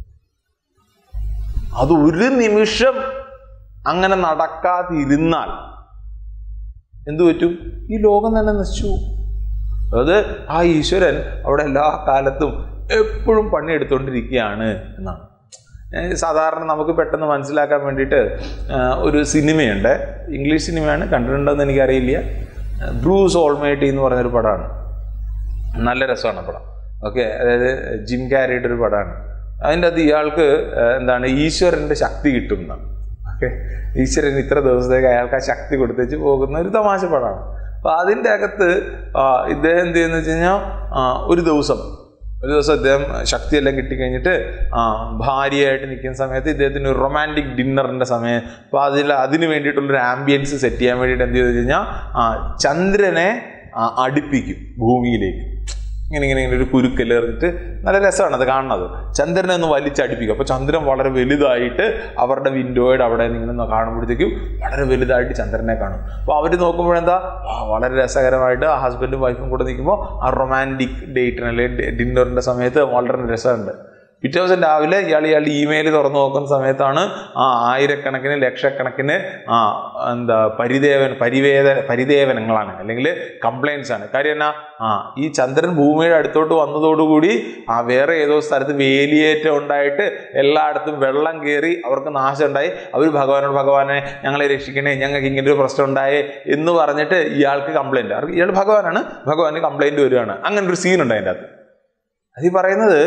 അത് ഒരു നിമിഷം അങ്ങനെ നടക്കാതിരുന്നാൽ എന്തു പറ്റും ഈ ലോകം തന്നെ നശിച്ചു പോകും. അതായത് ആ ഈശ്വരൻ അവിടെ എല്ലാ കാലത്തും എപ്പോഴും പണിയെടുത്തുകൊണ്ടിരിക്കുകയാണ് എന്നാണ് ഏഹ് സാധാരണ നമുക്ക് പെട്ടെന്ന് മനസ്സിലാക്കാൻ വേണ്ടിയിട്ട് ആഹ് ഒരു സിനിമയുണ്ട് ഇംഗ്ലീഷ് സിനിമയാണ് കണ്ടിട്ടുണ്ടോയെന്ന് എനിക്കറിയില്ല ബ്രൂസ് ഓൾമേറ്റി എന്ന് പറഞ്ഞൊരു പടമാണ് നല്ല രസമാണ് ആ പടം ഓക്കെ അതായത് ജിം ക്യാരിയുടെ ഒരു പടമാണ് അതിൻ്റെ അത് ഇയാൾക്ക് ഏഹ്, എന്താണ് ഈശ്വരൻ്റെ ശക്തി കിട്ടും എന്നാണ് ഓക്കെ ഈശ്വരൻ ഇത്ര ദിവസത്തേക്ക് അയാൾക്ക് ആ ശക്തി കൊടുത്തേച്ച് പോകുന്ന ഒരു തമാശ പടമാണ് അപ്പൊ അതിൻ്റെ അകത്ത് ആ, ഇദ്ദേഹം എന്ത് ചെയ്യുന്ന വെച്ച് കഴിഞ്ഞാൽ ഒരു ദിവസം ഒരു ദിവസം ഇദ്ദേഹം ശക്തിയെല്ലാം കിട്ടിക്കഴിഞ്ഞിട്ട് ആ ഭാര്യയായിട്ട് നിൽക്കുന്ന സമയത്ത് ഇദ്ദേഹത്തിന് ഒരു റൊമാൻറ്റിക് ഡിന്നറിന്റെ സമയം അപ്പൊ അതിൽ അതിന് വേണ്ടിയിട്ടുള്ളൊരു ആംബിയൻസ് സെറ്റ് ചെയ്യാൻ വേണ്ടിയിട്ട് എന്ത് ചെയ്തു വെച്ച് കഴിഞ്ഞാൽ ആ ചന്ദ്രനെ ആ, അടുപ്പിക്കും ഭൂമിയിലേക്ക് ഇങ്ങനെ ഇങ്ങനെ ഇങ്ങനെ ഒരു കുരുക്കല് എറിഞ്ഞിട്ട് നല്ല രസമാണ് അത് കാണുന്നത് ചന്ദ്രനെ ഒന്ന് വലിച്ചടിപ്പിക്കും അപ്പൊ ചന്ദ്രൻ വളരെ വലുതായിട്ട് അവരുടെ വിൻഡോയുടെ അവിടെ നിന്ന് ഇങ്ങനെ കാണുമ്പോഴത്തേക്കും വളരെ വലുതായിട്ട് ചന്ദ്രനെ കാണും അപ്പൊ അവർ നോക്കുമ്പോഴെന്താ ആ, വളരെ രസകരമായിട്ട് ആ ഹസ്ബൻഡും വൈഫും കൂടെ നിൽക്കുമ്പോൾ ആ റൊമാൻറ്റിക് ഡേറ്റിന് അല്ലെങ്കിൽ ഡിന്നറിന്റെ സമയത്ത് വളരെ രസമുണ്ട് പിറ്റേ ദിവസം രാവിലെ ഇയാൾ ഇയാളുടെ ഇമെയിൽ തുറന്നു നോക്കുന്ന സമയത്താണ് ആ ആയിരക്കണക്കിന് ലക്ഷക്കണക്കിന് ആ എന്താ പരിദേവൻ പരിവേദന പരിദേവനങ്ങളാണ് അല്ലെങ്കിൽ കംപ്ലൈൻസ് ആണ് കാര്യം എന്നാ ആ ഈ ചന്ദ്രൻ ഭൂമിയുടെ അടുത്തോട്ട് വന്നതോടുകൂടി ആ വേറെ ഏതോ സ്ഥലത്ത് വേലിയേറ്റം ഉണ്ടായിട്ട് എല്ലായിടത്തും വെള്ളം കയറി അവർക്ക് നാശം ഉണ്ടായി അവർ ഭഗവാനോട് ഭഗവാനെ ഞങ്ങളെ രക്ഷിക്കണേ ഞങ്ങൾക്ക് ഇങ്ങനെ ഒരു പ്രശ്നം ഉണ്ടായേ എന്ന് പറഞ്ഞിട്ട് ഇയാൾക്ക് കംപ്ലൈന്റ് ഇയാൾ ഭഗവാനാണ് ഭഗവാന് കംപ്ലൈന്റ് വരികയാണ് അങ്ങനെ ഒരു സീൻ ഉണ്ട് അതിൻ്റെ അകത്ത് അത് ഈ പറയുന്നത്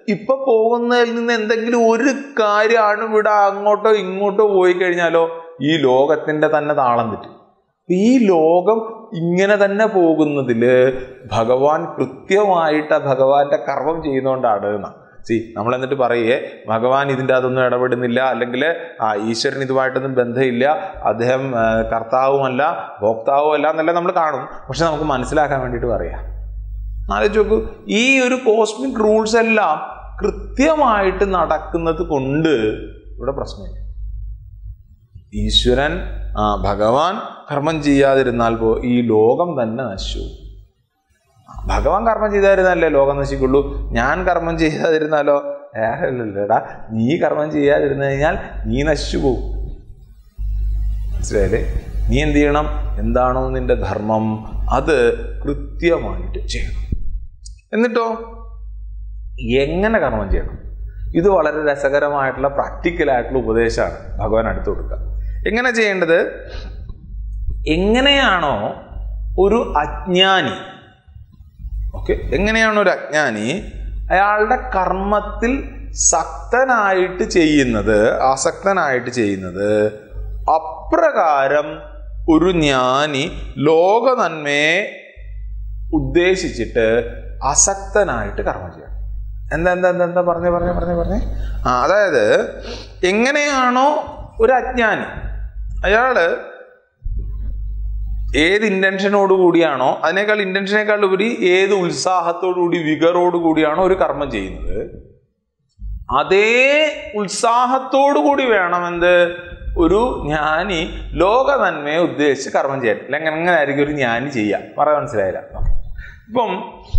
ഇപ്പൊ പോകുന്നതിൽ നിന്ന് എന്തെങ്കിലും ഒരു കാര്യമാണ് ഇവിടെ അങ്ങോട്ടോ ഇങ്ങോട്ടോ പോയി കഴിഞ്ഞാലോ ഈ ലോകത്തിന്റെ തന്നെ താളം തെറ്റും ഈ ലോകം ഇങ്ങനെ തന്നെ പോകുന്നതില് ഭഗവാൻ കൃത്യമായിട്ട് ആ ഭഗവാന്റെ കർമ്മം ചെയ്യുന്നതുകൊണ്ടാണ് എന്നാ സി നമ്മൾ എന്നിട്ട് പറയേ ഭഗവാൻ ഇതിൻ്റെ അതൊന്നും ഇടപെടുന്നില്ല അല്ലെങ്കിൽ ആ ഈശ്വരൻ ഇതുമായിട്ടൊന്നും ബന്ധമില്ല അദ്ദേഹം ആ, കർത്താവുമല്ല ഭോക്താവുമല്ല എന്നല്ല നമ്മൾ കാണും പക്ഷെ നമുക്ക് മനസ്സിലാക്കാൻ വേണ്ടിയിട്ട് പറയാം ആലോചിച്ച് നോക്കൂ ഈ ഒരു കോസ്മിക് റൂൾസ് എല്ലാം കൃത്യമായിട്ട് നടക്കുന്നത് കൊണ്ട് ഇവിടെ പ്രശ്നമില്ല ഈശ്വരൻ ആ ഭഗവാൻ കർമ്മം ചെയ്യാതിരുന്നാൽ പോ ഈ ലോകം തന്നെ നശിച്ചു ഭഗവാൻ കർമ്മം ചെയ്തായിരുന്നല്ലേ ലോകം നശിക്കുള്ളൂ ഞാൻ കർമ്മം ചെയ്യാതിരുന്നാലോ ഏടാ നീ കർമ്മം ചെയ്യാതിരുന്നു കഴിഞ്ഞാൽ നീ നശിച്ചു പോകും മനസ്സിലായില്ലേ നീ എന്ത് ചെയ്യണം എന്താണോ നിന്റെ ധർമ്മം അത് കൃത്യമായിട്ട് ചെയ്യണം എന്നിട്ടോ എങ്ങനെ കർമ്മം ചെയ്യണം ഇത് വളരെ രസകരമായിട്ടുള്ള പ്രാക്ടിക്കൽ ആയിട്ടുള്ള ഉപദേശമാണ് ഭഗവാൻ അടുത്ത് കൊടുക്കുക എങ്ങനെ ചെയ്യേണ്ടത് എങ്ങനെയാണോ ഒരു അജ്ഞാനി ഓക്കെ എങ്ങനെയാണ് ഒരു അജ്ഞാനി അയാളുടെ കർമ്മത്തിൽ സക്തനായിട്ട് ചെയ്യുന്നത് ആസക്തനായിട്ട് ചെയ്യുന്നത് അപ്രകാരം ഒരു ജ്ഞാനി ലോക നന്മയെ ഉദ്ദേശിച്ചിട്ട് അസക്തനായിട്ട് കർമ്മം ചെയ്യണം എന്താ എന്താ എന്താ എന്താ പറഞ്ഞേ പറഞ്ഞേ പറഞ്ഞേ പറഞ്ഞേ ആ അതായത് എങ്ങനെയാണോ ഒരു അജ്ഞാനി അയാള് ഏത് ഇന്റൻഷനോട് കൂടിയാണോ അതിനേക്കാൾ ഇന്റൻഷനേക്കാൾ ഉപരി ഏത് ഉത്സാഹത്തോടു കൂടി വികറോട് കൂടിയാണോ ഒരു കർമ്മം ചെയ്യുന്നത് അതേ ഉത്സാഹത്തോടു കൂടി വേണം എന്ത് ഒരു ജ്ഞാനി ലോക നന്മയെ ഉദ്ദേശിച്ച് കർമ്മം ചെയ്യാൻ അല്ലെങ്കിൽ എങ്ങനെ ആയിരിക്കും ഒരു ജ്ഞാനി ചെയ്യുക പറയാൻ മനസ്സിലായില്ല ഇപ്പം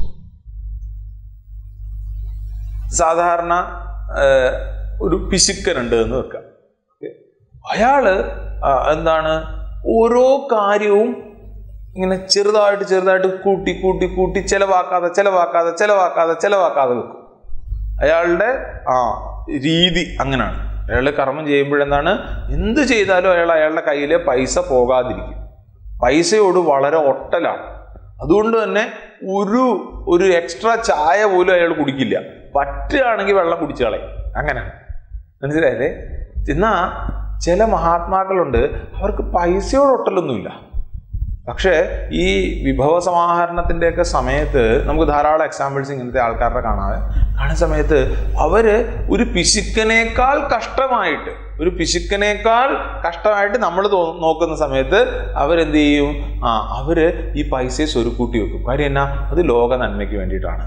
സാധാരണ ഏഹ്, ഒരു പിശുക്കനുണ്ട് എന്ന് വെക്കാം ഓക്കേ? അയാള് ആ, എന്താണ് ഓരോ കാര്യവും ഇങ്ങനെ ചെറുതായിട്ട് ചെറുതായിട്ട് കൂട്ടി കൂട്ടി കൂട്ടി ചെലവാക്കാതെ ചെലവാക്കാതെ ചെലവാക്കാതെ ചെലവാക്കാതെ വെക്കും അയാളുടെ ആ രീതി അങ്ങനെയാണ് അയാൾ കർമ്മം ചെയ്യുമ്പോഴെന്താണ് എന്ത് ചെയ്താലും അയാൾ അയാളുടെ കയ്യിലെ പൈസ പോകാതിരിക്കും പൈസയോട് വളരെ ഒട്ടലാണ് അതുകൊണ്ട് തന്നെ ഒരു ഒരു എക്സ്ട്രാ ചായ പോലും അയാൾ കുടിക്കില്ല പറ്റുകയാണെങ്കിൽ വെള്ളം കുടിച്ചു കളയും അങ്ങനെ മനസ്സിലായല്ലേ എന്നാ ചില മഹാത്മാക്കളുണ്ട് അവർക്ക് പൈസയോട് ഒട്ടലൊന്നുമില്ല പക്ഷേ ഈ വിഭവ സമാഹരണത്തിൻ്റെയൊക്കെ സമയത്ത് നമുക്ക് ധാരാളം എക്സാമ്പിൾസ് ഇങ്ങനത്തെ ആൾക്കാരുടെ കാണാതെ കാണുന്ന സമയത്ത് അവര് ഒരു പിശുക്കനേക്കാൾ കഷ്ടമായിട്ട് ഒരു പിശുക്കനേക്കാൾ കഷ്ടമായിട്ട് നമ്മൾ നോക്കുന്ന സമയത്ത് അവരെന്ത് ചെയ്യും ആ അവര് ഈ പൈസയെ സ്വരുക്കൂട്ടി വെക്കും കാര്യം എന്നാ അത് ലോക നന്മയ്ക്ക് വേണ്ടിയിട്ടാണ്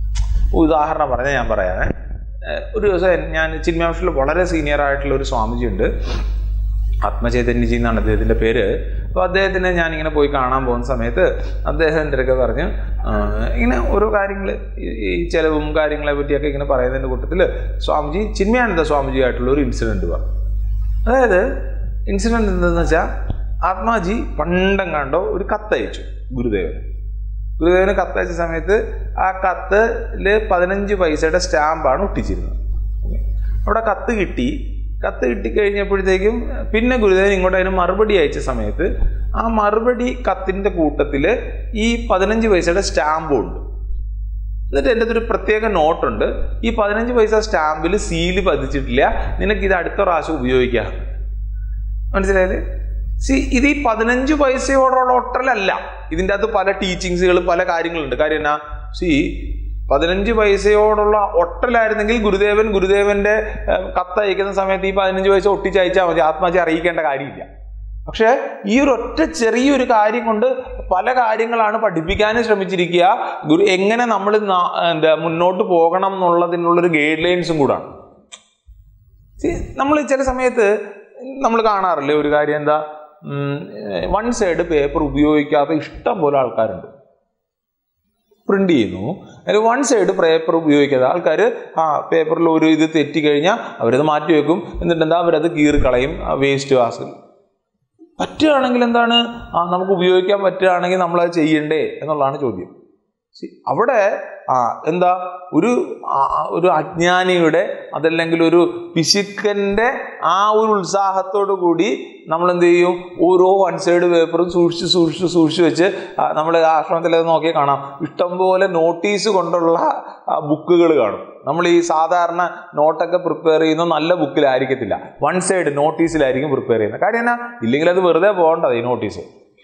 ഉദാഹരണം പറഞ്ഞാൽ ഞാൻ പറയാമേ ഏഹ് ഒരു ദിവസം ഞാൻ ചിന്മാംഷിൽ വളരെ സീനിയർ ആയിട്ടുള്ള ഒരു സ്വാമിജി ഉണ്ട് ആത്മചൈതന്യജി എന്നാണ് അദ്ദേഹത്തിൻ്റെ പേര് അപ്പോൾ അദ്ദേഹത്തിനെ ഞാൻ ഇങ്ങനെ പോയി കാണാൻ പോകുന്ന സമയത്ത് അദ്ദേഹം എൻ്റെ അടുക്കെ പറഞ്ഞു ആ, ഇങ്ങനെ ഓരോ കാര്യങ്ങൾ ഈ ചെലവും കാര്യങ്ങളെ പറ്റിയൊക്കെ ഇങ്ങനെ പറയുന്നതിൻ്റെ കൂട്ടത്തിൽ സ്വാമിജി ചിന്മയാനന്ദ സ്വാമിജി ആയിട്ടുള്ള ഒരു ഇൻസിഡൻറ്റ് പറഞ്ഞു അതായത് ഇൻസിഡൻറ്റ് എന്തെന്ന് വെച്ചാൽ ആത്മാജി പണ്ടെങ്ങാണ്ടോ ഒരു കത്തയച്ചു ഗുരുദേവന് ഗുരുദേവന് കത്തയച്ച സമയത്ത് ആ കത്തില് പതിനഞ്ച് പൈസയുടെ സ്റ്റാമ്പാണ് ഒട്ടിച്ചിരുന്നത് അവിടെ കത്ത് കിട്ടി കത്ത് കിട്ടിക്കഴിഞ്ഞപ്പോഴത്തേക്കും പിന്നെ ഗുരുദേവൻ ഇങ്ങോട്ട് അതിന് മറുപടി അയച്ച സമയത്ത് ആ മറുപടി കത്തിൻ്റെ കൂട്ടത്തിൽ ഈ പതിനഞ്ച് പൈസയുടെ സ്റ്റാമ്പും ഉണ്ട് എന്നിട്ട് എൻ്റെ ഒരു പ്രത്യേക നോട്ടുണ്ട് ഈ പതിനഞ്ച് പൈസ സ്റ്റാമ്പിൽ സീല് പതിച്ചിട്ടില്ല നിനക്ക് ഇത് അടുത്ത പ്രാവശ്യം ഉപയോഗിക്കാം മനസ്സിലായത് സി ഇത് ഈ പതിനഞ്ച് പൈസയോടുള്ള ഒട്ടലല്ല ഇതിൻ്റെ അകത്ത് പല ടീച്ചിങ്സുകൾ പല കാര്യങ്ങളുണ്ട് കാര്യം എന്നാ സി പതിനഞ്ച് പൈസയോടുള്ള ഒട്ടലായിരുന്നെങ്കിൽ ഗുരുദേവൻ ഗുരുദേവന്റെ ഏഹ്, കത്ത് അയക്കുന്ന സമയത്ത് ഈ പതിനഞ്ച് പൈസ ഒട്ടിച്ച് അയച്ചാൽ മതി ആത്മഹത്യ അറിയിക്കേണ്ട കാര്യമില്ല പക്ഷെ ഈ ഒരു ഒറ്റ ചെറിയൊരു കാര്യം കൊണ്ട് പല കാര്യങ്ങളാണ് പഠിപ്പിക്കാനും ശ്രമിച്ചിരിക്കുക ഗുരു എങ്ങനെ നമ്മൾ എന്താ മുന്നോട്ട് പോകണം എന്നുള്ളതിനുള്ളൊരു ഗൈഡ് ലൈൻസും കൂടാണ് നമ്മൾ ചില സമയത്ത് നമ്മൾ കാണാറില്ലേ ഒരു കാര്യം എന്താ വൺ സൈഡ് പേപ്പർ ഉപയോഗിക്കാത്ത ഇഷ്ടം പോലെ ആൾക്കാരുണ്ട് പ്രിന്റ് ചെയ്യുന്നു അതിൽ വൺ സൈഡ് പേപ്പർ ഉപയോഗിക്കാതെ ആൾക്കാർ ആ പേപ്പറിൽ ഒരു ഇത് തെറ്റിക്കഴിഞ്ഞാൽ അവരത് മാറ്റി വെക്കും എന്നിട്ട് എന്താ അവരത് കീറിക്കളയും വേസ്റ്റ് വാസിൽ പറ്റുകയാണെങ്കിൽ എന്താണ് ആ നമുക്ക് ഉപയോഗിക്കാൻ പറ്റുകയാണെങ്കിൽ നമ്മളത് ചെയ്യണ്ടേ എന്നുള്ളതാണ് ചോദ്യം See, അവിടെ ആ എന്താ ഒരു ആ, ആ, ഒരു അജ്ഞാനിയുടെ അതല്ലെങ്കിൽ ഒരു പിശുക്കന്റെ ആ ഒരു ഉത്സാഹത്തോടു കൂടി നമ്മൾ എന്ത് ചെയ്യും ഓരോ വൺ സൈഡ് പേപ്പറും സൂക്ഷിച്ച് സൂക്ഷിച്ച് സൂക്ഷിച്ച് വെച്ച് നമ്മൾ ആശ്രമത്തിൽ അത് നോക്കിയാൽ കാണാം ഇഷ്ടംപോലെ നോട്ടീസ് കൊണ്ടുള്ള ബുക്കുകൾ കാണും നമ്മൾ ഈ സാധാരണ നോട്ടൊക്കെ പ്രിപ്പയർ ചെയ്യുന്ന നല്ല ബുക്കിലായിരിക്കത്തില്ല വൺ സൈഡ് നോട്ടീസിലായിരിക്കും പ്രിപ്പയർ ചെയ്യുന്നത് കാര്യം എന്നാ ഇല്ലെങ്കിൽ അത് വെറുതെ പോകേണ്ടത് ഈ നോട്ടീസ്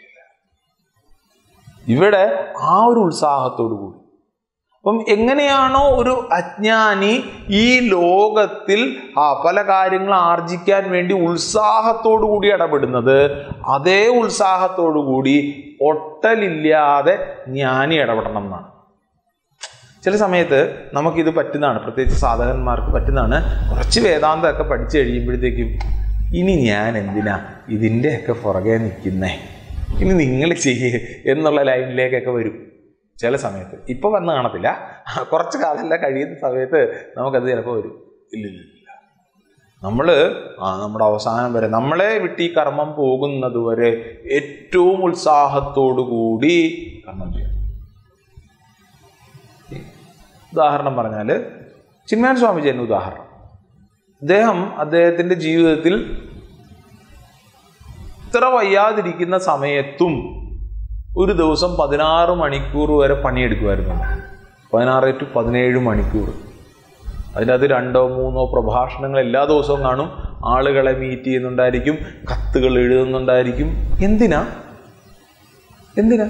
ഇവിടെ ആ ഒരു ഉത്സാഹത്തോടു കൂടി അപ്പം എങ്ങനെയാണോ ഒരു അജ്ഞാനി ഈ ലോകത്തിൽ ആ പല കാര്യങ്ങൾ ആർജിക്കാൻ വേണ്ടി ഉത്സാഹത്തോടു കൂടി ഇടപെടുന്നത് അതേ ഉത്സാഹത്തോടു കൂടി ഒട്ടലില്ലാതെ ജ്ഞാനി ഇടപെടണം എന്നാണ് ചില സമയത്ത് നമുക്കിത് പറ്റുന്നതാണ് പ്രത്യേകിച്ച് സാധകന്മാർക്ക് പറ്റുന്നതാണ് കുറച്ച് വേദാന്തമൊക്കെ പഠിച്ചു കഴിയുമ്പോഴത്തേക്കും ഇനി ഞാൻ എന്തിനാ ഇതിൻ്റെയൊക്കെ പുറകെ നിൽക്കുന്നേ ഇനി നിങ്ങൾ ചെയ്യേ എന്നുള്ള ലൈനിലേക്കൊക്കെ വരും ചില സമയത്ത് ഇപ്പൊ വന്ന് കാണത്തില്ല കുറച്ച് കാലമല്ല കഴിയുന്ന സമയത്ത് നമുക്കത് ചിലപ്പോൾ വരും ഇല്ലില്ല നമ്മൾ ആ നമ്മുടെ അവസാനം വരെ നമ്മളെ വിട്ട് ഈ കർമ്മം പോകുന്നത് വരെ ഏറ്റവും ഉത്സാഹത്തോടു കൂടി കർമ്മം ചെയ്യണം ഉദാഹരണം പറഞ്ഞാൽ ചിന്മയാൻ സ്വാമിജി എന്ന ഉദാഹരണം അദ്ദേഹം അദ്ദേഹത്തിൻ്റെ ജീവിതത്തിൽ ഇത്ര വയ്യാതിരിക്കുന്ന സമയത്തും ഒരു ദിവസം പതിനാറ് മണിക്കൂർ വരെ പണിയെടുക്കുമായിരുന്നു പതിനാറ് ടു പതിനേഴ് മണിക്കൂർ അതിനകത്ത് രണ്ടോ മൂന്നോ പ്രഭാഷണങ്ങൾ എല്ലാ ദിവസവും കാണും ആളുകളെ മീറ്റ് ചെയ്യുന്നുണ്ടായിരിക്കും കത്തുകൾ എഴുതുന്നുണ്ടായിരിക്കും എന്തിനാ എന്തിനാ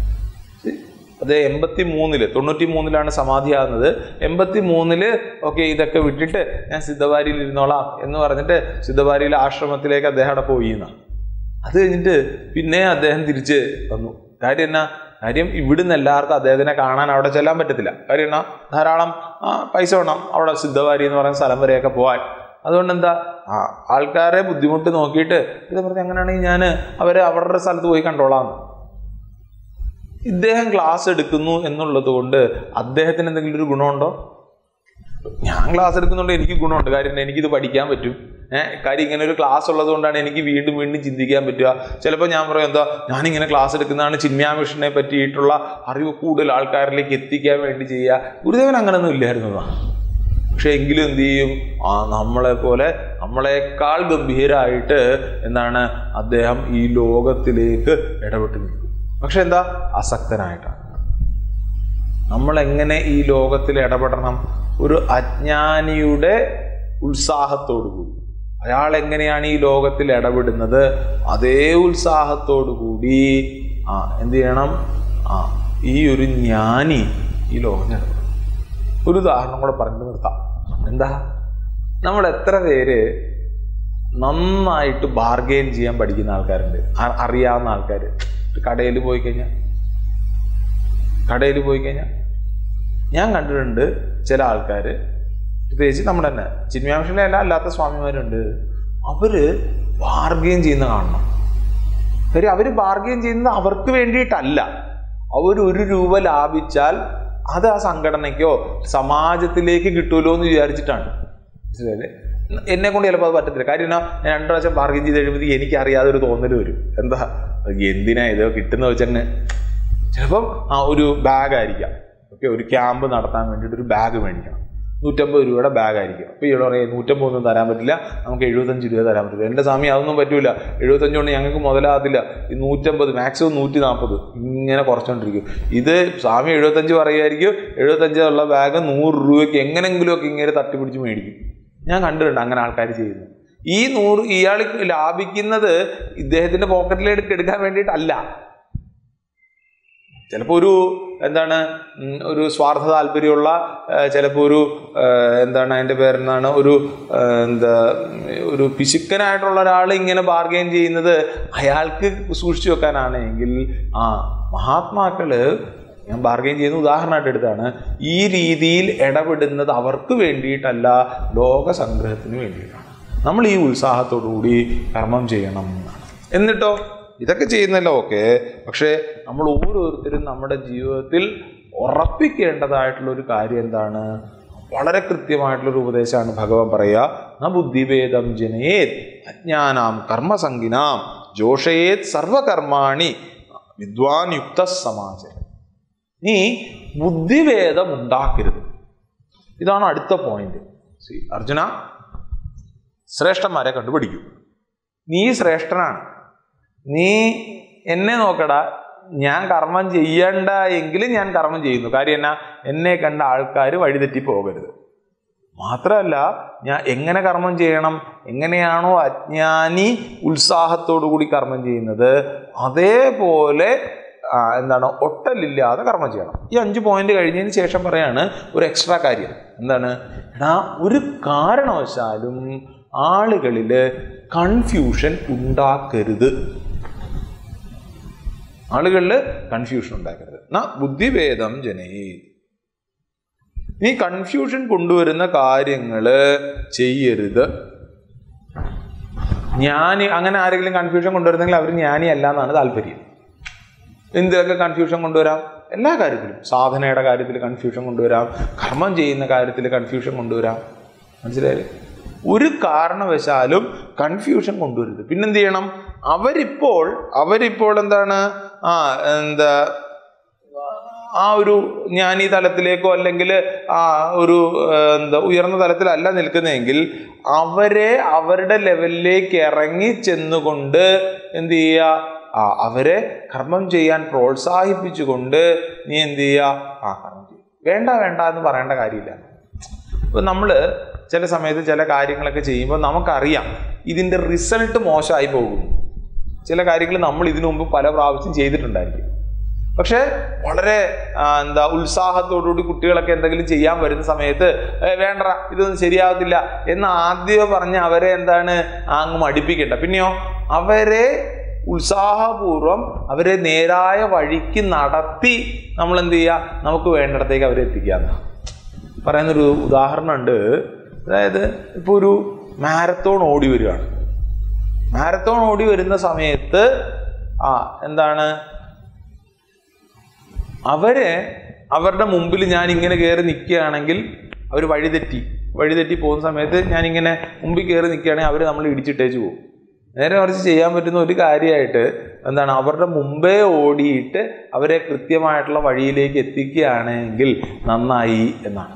അത് എൺപത്തി മൂന്നില് തൊണ്ണൂറ്റി മൂന്നിലാണ് സമാധിയാകുന്നത് എൺപത്തി മൂന്നില് ഓക്കെ ഇതൊക്കെ വിട്ടിട്ട് ഞാൻ സിദ്ധവാരിയിൽ ഇരുന്നോളാം എന്ന് പറഞ്ഞിട്ട് സിദ്ധവാരിയിലെ ആശ്രമത്തിലേക്ക് അദ്ദേഹം അവിടെ പോയി എന്നാ അത് കഴിഞ്ഞിട്ട് പിന്നെ അദ്ദേഹം തിരിച്ച് വന്നു കാര്യം എന്നാ കാര്യം ഇവിടുന്ന് എല്ലാവർക്കും അദ്ദേഹത്തിനെ കാണാൻ അവിടെ ചെല്ലാൻ പറ്റത്തില്ല കാര്യം എന്നാ ധാരാളം ആ, പൈസ വേണം അവിടെ സിദ്ധവാരി എന്ന് പറയുന്ന സ്ഥലം വരെയൊക്കെ പോകാൻ അതുകൊണ്ട് എന്താ ആ ആൾക്കാരെ ബുദ്ധിമുട്ട് നോക്കിയിട്ട് ഇത് പറഞ്ഞ് അങ്ങനെയാണെങ്കിൽ ഞാൻ അവരെ അവരുടെ സ്ഥലത്ത് പോയി കണ്ടോളാം ഇദ്ദേഹം ക്ലാസ് എടുക്കുന്നു എന്നുള്ളത് കൊണ്ട് അദ്ദേഹത്തിന് എന്തെങ്കിലും ഒരു ഗുണമുണ്ടോ ഞാൻ ക്ലാസ് എടുക്കുന്നുണ്ട് എനിക്ക് ഗുണമുണ്ട് കാര്യം എന്താ? എനിക്കിത് പഠിക്കാൻ പറ്റും ഏഹ് കാര്യം ഇങ്ങനെ ഒരു ക്ലാസ് ഉള്ളത് കൊണ്ടാണ് എനിക്ക് വീണ്ടും വീണ്ടും ചിന്തിക്കാൻ പറ്റുക ചിലപ്പോൾ ഞാൻ പറയും എന്താ ഞാനിങ്ങനെ ക്ലാസ് എടുക്കുന്നതാണ് ചിന്മയാ മിഷനെ പറ്റിയിട്ടുള്ള അറിവ് കൂടുതൽ ആൾക്കാരിലേക്ക് എത്തിക്കാൻ വേണ്ടി ചെയ്യുക ഗുരുദേവൻ അങ്ങനെയൊന്നും ഇല്ലായിരുന്നതാ പക്ഷെ എങ്കിലും എന്ത് ചെയ്യും ആ നമ്മളെ പോലെ നമ്മളെക്കാൾ ഗംഭീരായിട്ട് എന്താണ് അദ്ദേഹം ഈ ലോകത്തിലേക്ക് ഇടപെട്ട് നിൽക്കും പക്ഷെ എന്താ അസക്തനായിട്ടാണ് നമ്മൾ എങ്ങനെ ഈ ലോകത്തിൽ ഇടപെടണം ഒരു അജ്ഞാനിയുടെ ഉത്സാഹത്തോടു കൂടി അയാൾ എങ്ങനെയാണ് ഈ ലോകത്തിൽ ഇടപെടുന്നത് അതേ ഉത്സാഹത്തോടു കൂടി ആ എന്ത് ചെയ്യണം ആ ഈ ഒരു ജ്ഞാനി ഈ ലോകത്തിൽ ഇടപെടണം ഒരു ഉദാഹരണം കൂടെ പറഞ്ഞു നിർത്താം എന്താ നമ്മൾ എത്ര പേര് നന്നായിട്ട് ബാർഗെയിൻ ചെയ്യാൻ പഠിക്കുന്ന ആൾക്കാരുണ്ട് അ- അറിയാവുന്ന ആൾക്കാർ കടയിൽ പോയി കഴിഞ്ഞാൽ കടയിൽ പോയി കഴിഞ്ഞാൽ ഞാൻ കണ്ടിട്ടുണ്ട് ചില ആൾക്കാർ പ്രത്യേകിച്ച് നമ്മുടെ തന്നെ ചിന്മയാംശിലെ അല്ല അല്ലാത്ത സ്വാമിമാരുണ്ട് അവര് ബാർഗെയിൻ ചെയ്യുന്ന കാണണം കാര്യം അവർ ബാർഗെയിൻ ചെയ്യുന്നത് അവർക്ക് വേണ്ടിയിട്ടല്ല അവർ ഒരു രൂപ ലാഭിച്ചാൽ അത് ആ സംഘടനയ്ക്കോ സമാജത്തിലേക്ക് കിട്ടുമല്ലോ എന്ന് വിചാരിച്ചിട്ടാണ് മനസ്സിലായില്ലേ എന്നെ കൊണ്ട് ചിലപ്പോൾ അത് പറ്റത്തില്ല കാര്യം എന്നാ ഞാൻ രണ്ടു പ്രാവശ്യം ബാർഗെയിൻ ചെയ്ത് കഴിയുമ്പോഴത്തേക്ക് എനിക്ക് അറിയാതെ ഒരു തോന്നൽ വരും എന്താ എന്തിനാ ഇത് കിട്ടുന്ന വെച്ചങ്ങ് ചിലപ്പം ആ ഒരു ബാഗ് ആയിരിക്കാം ഓക്കെ ഒരു ക്യാമ്പ് നടത്താൻ വേണ്ടിയിട്ട് ഒരു ബാഗ് മേടിക്കണം നൂറ്റമ്പത് രൂപയുടെ ബാഗ് ആയിരിക്കും അപ്പോൾ ഇവിടെ പറയും നൂറ്റമ്പത് ഒന്നും തരാൻ പറ്റില്ല നമുക്ക് എഴുപത്തഞ്ച് രൂപ തരാൻ പറ്റില്ല എൻ്റെ സ്വാമി അതൊന്നും പറ്റൂല എഴുപത്തഞ്ച് കൊണ്ട് ഞങ്ങൾക്ക് മുതലാകത്തില്ല ഈ നൂറ്റമ്പത് മാക്സിമം നൂറ്റി നാൽപ്പത് ഇങ്ങനെ കുറച്ചുകൊണ്ടിരിക്കും ഇത് സ്വാമി എഴുപത്തഞ്ച് പറയുമായിരിക്കും എഴുപത്തഞ്ച് ഉള്ള ബാഗ് നൂറ് രൂപയ്ക്ക് എങ്ങനെങ്കിലുമൊക്കെ ഇങ്ങനെ തട്ടിപ്പിടിച്ച് മേടിക്കും ഞാൻ കണ്ടിട്ടുണ്ട് അങ്ങനെ ആൾക്കാർ ചെയ്യുന്നത് ഈ നൂറ് ഇയാൾ ലാഭിക്കുന്നത് ഇദ്ദേഹത്തിന്റെ പോക്കറ്റിലേക്ക് എടുക്കാൻ വേണ്ടിയിട്ടല്ല ചിലപ്പോൾ ഒരു എന്താണ് ഉം, ഒരു സ്വാർത്ഥ താല്പര്യമുള്ള ചിലപ്പോൾ ഒരു ആ, എന്താണ് അതിൻ്റെ പേരെന്താണ് ഒരു ആ, എന്താ ഉം, ഒരു പിശുക്കനായിട്ടുള്ള ഒരാൾ ഇങ്ങനെ ബാർഗെയിൻ ചെയ്യുന്നത് അയാൾക്ക് സൂക്ഷിച്ചു വെക്കാനാണ് എങ്കിൽ ആ മഹാത്മാക്കള് ഞാൻ ബാർഗെയിൻ ചെയ്യുന്ന ഉദാഹരണമായിട്ട് എടുത്താണ് ഈ രീതിയിൽ ഇടപെടുന്നത് അവർക്ക് വേണ്ടിയിട്ടല്ല ലോകസംഗ്രഹത്തിന് വേണ്ടിയിട്ടാണ് നമ്മൾ ഈ ഉത്സാഹത്തോടു കൂടി കർമ്മം ചെയ്യണം എന്നാണ് എന്നിട്ടോ ഇതൊക്കെ ചെയ്യുന്നല്ലോ ഓക്കെ പക്ഷേ നമ്മൾ ഓരോരുത്തരും നമ്മുടെ ജീവിതത്തിൽ ഉറപ്പിക്കേണ്ടതായിട്ടുള്ള ഒരു കാര്യം എന്താണ് വളരെ കൃത്യമായിട്ടുള്ള ഒരു ഉപദേശമാണ് ഭഗവാൻ പറയുക ന ബുദ്ധിഭേദം ജനയേത് അജ്ഞാനാം കർമ്മസംഗിനാം ജോഷയേത് സർവകർമാണി വിദ്വാൻ യുക്ത സമാചരം നീ ബുദ്ധിഭേദം ഉണ്ടാക്കരുത് ഇതാണ് അടുത്ത പോയിന്റ് അർജുന ശ്രേഷ്ഠന്മാരെ കണ്ടുപിടിക്കൂ നീ ശ്രേഷ്ഠനാണ് നീ എന്നെ നോക്കടാ ഞാൻ കർമ്മം ചെയ്യണ്ട എങ്കിലും ഞാൻ കർമ്മം ചെയ്യുന്നു കാര്യം എന്നാ എന്നെ കണ്ട ആൾക്കാർ വഴിതെറ്റി പോകരുത് മാത്രമല്ല ഞാൻ എങ്ങനെ കർമ്മം ചെയ്യണം എങ്ങനെയാണോ അജ്ഞാനി ഉത്സാഹത്തോടു കൂടി കർമ്മം ചെയ്യുന്നത് അതേപോലെ ആ, എന്താണ് ഒട്ടലില്ലാതെ കർമ്മം ചെയ്യണം ഈ അഞ്ച് പോയിന്റ് കഴിഞ്ഞതിന് ശേഷം പറയാണ് ഒരു എക്സ്ട്രാ കാര്യം എന്താണ് എടാ ഒരു കാരണവശാലും ആളുകളിൽ കൺഫ്യൂഷൻ ഉണ്ടാക്കരുത് ആളുകളിൽ കൺഫ്യൂഷൻ ഉണ്ടാക്കരുത് എന്നാ ബുദ്ധിഭേദം ജനയേ നീ കൺഫ്യൂഷൻ കൊണ്ടുവരുന്ന കാര്യങ്ങള് ചെയ്യരുത് ജ്ഞാനി അങ്ങനെ ആരെങ്കിലും കൺഫ്യൂഷൻ കൊണ്ടുവരുന്നെങ്കിൽ അവർ ജ്ഞാനി അല്ല എന്നാണ് താല്പര്യം എന്തിലൊക്കെ കൺഫ്യൂഷൻ കൊണ്ടുവരാം എല്ലാ കാര്യത്തിലും സാധനയുടെ കാര്യത്തിൽ കൺഫ്യൂഷൻ കൊണ്ടുവരാം കർമ്മം ചെയ്യുന്ന കാര്യത്തിൽ കൺഫ്യൂഷൻ കൊണ്ടുവരാം മനസ്സിലായില്ലേ ഒരു കാരണവശാലും കൺഫ്യൂഷൻ കൊണ്ടുവരുത് പിന്നെന്ത് ചെയ്യണം അവരിപ്പോൾ അവരിപ്പോൾ എന്താണ് ആ എന്താ ആ ഒരു ജ്ഞാനി തലത്തിലേക്കോ അല്ലെങ്കിൽ ആ ഒരു ആ, എന്താ ഉയർന്ന തലത്തിലല്ല നിൽക്കുന്നതെങ്കിൽ അവരെ അവരുടെ ലെവലിലേക്ക് ഇറങ്ങി ചെന്നുകൊണ്ട് എന്ത് ചെയ്യുക ആ അവരെ കർമ്മം ചെയ്യാൻ പ്രോത്സാഹിപ്പിച്ചുകൊണ്ട് നീ എന്ത് ചെയ്യുക ആ കർമ്മം ചെയ്യും വേണ്ട വേണ്ട എന്ന് പറയേണ്ട കാര്യമില്ല ഇപ്പൊ നമ്മൾ ചില സമയത്ത് ചില കാര്യങ്ങളൊക്കെ ചെയ്യുമ്പോൾ നമുക്കറിയാം ഇതിന്റെ റിസൾട്ട് മോശമായി പോകും ചില കാര്യങ്ങൾ നമ്മൾ ഇതിനു മുമ്പ് പല പ്രാവശ്യം ചെയ്തിട്ടുണ്ടായിരിക്കും പക്ഷെ വളരെ ആ, എന്താ ഉത്സാഹത്തോടുകൂടി കുട്ടികളൊക്കെ എന്തെങ്കിലും ചെയ്യാൻ വരുന്ന സമയത്ത് "ഏ, വേണ്ട ഇതൊന്നും ശരിയാവത്തില്ല എന്ന് ആദ്യം പറഞ്ഞ് അവരെ എന്താണ് അങ്ങ് മടിപ്പിക്കണ്ട പിന്നെയോ അവരെ ഉത്സാഹപൂർവം അവരെ നേരായ വഴിക്ക് നടത്തി നമ്മൾ എന്ത് ചെയ്യുക നമുക്ക് വേണ്ടിടത്തേക്ക് അവരെ എത്തിക്കാന്ന് പറയുന്നൊരു ഉദാഹരണമുണ്ട് അതായത് ഇപ്പോൾ ഒരു മാരത്തോൺ ഓടി വരികയാണ് മാരത്തോൺ ഓടി വരുന്ന സമയത്ത് ആ എന്താണ് അവരെ അവരുടെ മുമ്പിൽ ഞാൻ ഇങ്ങനെ കയറി നിൽക്കുകയാണെങ്കിൽ അവർ വഴിതെറ്റി വഴിതെറ്റി പോകുന്ന സമയത്ത് ഞാൻ ഇങ്ങനെ മുമ്പിൽ കയറി നിൽക്കുകയാണെങ്കിൽ അവർ നമ്മൾ ഇടിച്ചിട്ടേച്ച് പോകും നേരെ മറിച്ച് ചെയ്യാൻ പറ്റുന്ന ഒരു കാര്യമായിട്ട് എന്താണ് അവരുടെ മുമ്പേ ഓടിയിട്ട് അവരെ കൃത്യമായിട്ടുള്ള വഴിയിലേക്ക് എത്തിക്കുകയാണെങ്കിൽ നന്നായി എന്നാണ്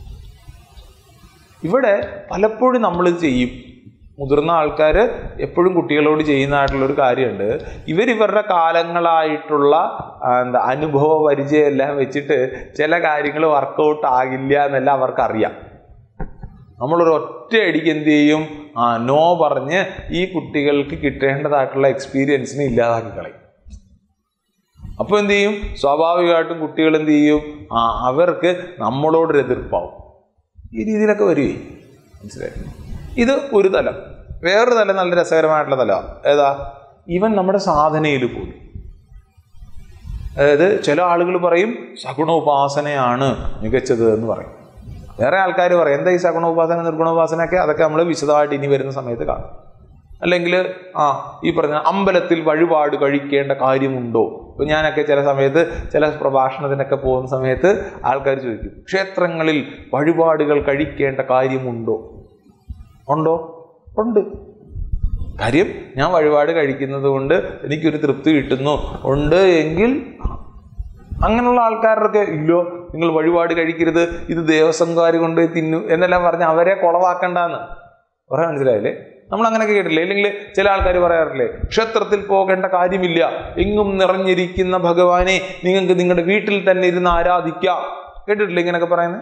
ഇവിടെ പലപ്പോഴും നമ്മൾ ചെയ്യും മുതിർന്ന ആൾക്കാർ എപ്പോഴും കുട്ടികളോട് ചെയ്യുന്നതായിട്ടുള്ള ഒരു കാര്യമുണ്ട് ഇവർ ഇവരുടെ കാലങ്ങളായിട്ടുള്ള ആ, എന്താ അനുഭവ പരിചയം എല്ലാം വെച്ചിട്ട് ചില കാര്യങ്ങൾ വർക്കൗട്ട് ആകില്ല എന്നെല്ലാം അവർക്കറിയാം നമ്മളൊരു ഒറ്റ അടിക്ക് എന്ത് ചെയ്യും ആ നോ പറഞ്ഞ് ഈ കുട്ടികൾക്ക് കിട്ടേണ്ടതായിട്ടുള്ള എക്സ്പീരിയൻസിനെ ഇല്ലാതാക്കി കളയും അപ്പോൾ എന്ത് ചെയ്യും സ്വാഭാവികമായിട്ടും കുട്ടികൾ എന്ത് ചെയ്യും ആ അവർക്ക് നമ്മളോടൊരു എതിർപ്പാവും ഈ രീതിയിലൊക്കെ വരികയും മനസ്സിലായി ഇത് ഒരു തലം വേറൊരു തലം നല്ല രസകരമായിട്ടുള്ള തലം ഏതാ ഈവൻ നമ്മുടെ സാധനയിൽ പോലും അതായത് ചില ആളുകൾ പറയും സഗുണോപാസനയാണ് മികച്ചത് എന്ന് പറയും വേറെ ആൾക്കാർ പറയും എന്താ ഈ സഗുണോപാസന നിർഗുണോപാസനയൊക്കെ അതൊക്കെ നമ്മൾ വിശദമായിട്ട് ഇനി വരുന്ന സമയത്ത് കാണും അല്ലെങ്കിൽ ആ ഈ പറഞ്ഞ അമ്പലത്തിൽ വഴിപാട് കഴിക്കേണ്ട കാര്യമുണ്ടോ ഇപ്പൊ ഞാനൊക്കെ ചില സമയത്ത് ചില പ്രഭാഷണത്തിനൊക്കെ പോകുന്ന സമയത്ത് ആൾക്കാർ ചോദിക്കും ക്ഷേത്രങ്ങളിൽ വഴിപാടുകൾ കഴിക്കേണ്ട കാര്യമുണ്ടോ ഉണ്ടോ ഉണ്ട് കാര്യം ഞാൻ വഴിപാട് കഴിക്കുന്നത് കൊണ്ട് എനിക്കൊരു തൃപ്തി കിട്ടുന്നു ഉണ്ട് എങ്കിൽ അങ്ങനെയുള്ള ആൾക്കാരൊക്കെ ഇല്ലോ നിങ്ങൾ വഴിപാട് കഴിക്കരുത് ഇത് ദേവസ്വംകാർ കൊണ്ട് തിന്നു എന്നെല്ലാം പറഞ്ഞ് അവരെ കുളവാക്കണ്ടെന്ന് പറയാൻ മനസ്സിലായില്ലേ നമ്മൾ അങ്ങനെയൊക്കെ കേട്ടില്ലേ അല്ലെങ്കിൽ ചില ആൾക്കാർ പറയാറില്ലേ ക്ഷേത്രത്തിൽ പോകേണ്ട കാര്യമില്ല എങ്ങും നിറഞ്ഞിരിക്കുന്ന ഭഗവാനെ നിങ്ങൾക്ക് നിങ്ങളുടെ വീട്ടിൽ തന്നെ ഇരുന്ന് ആരാധിക്കാം കേട്ടിട്ടില്ലേ ഇങ്ങനെയൊക്കെ പറയുന്നത്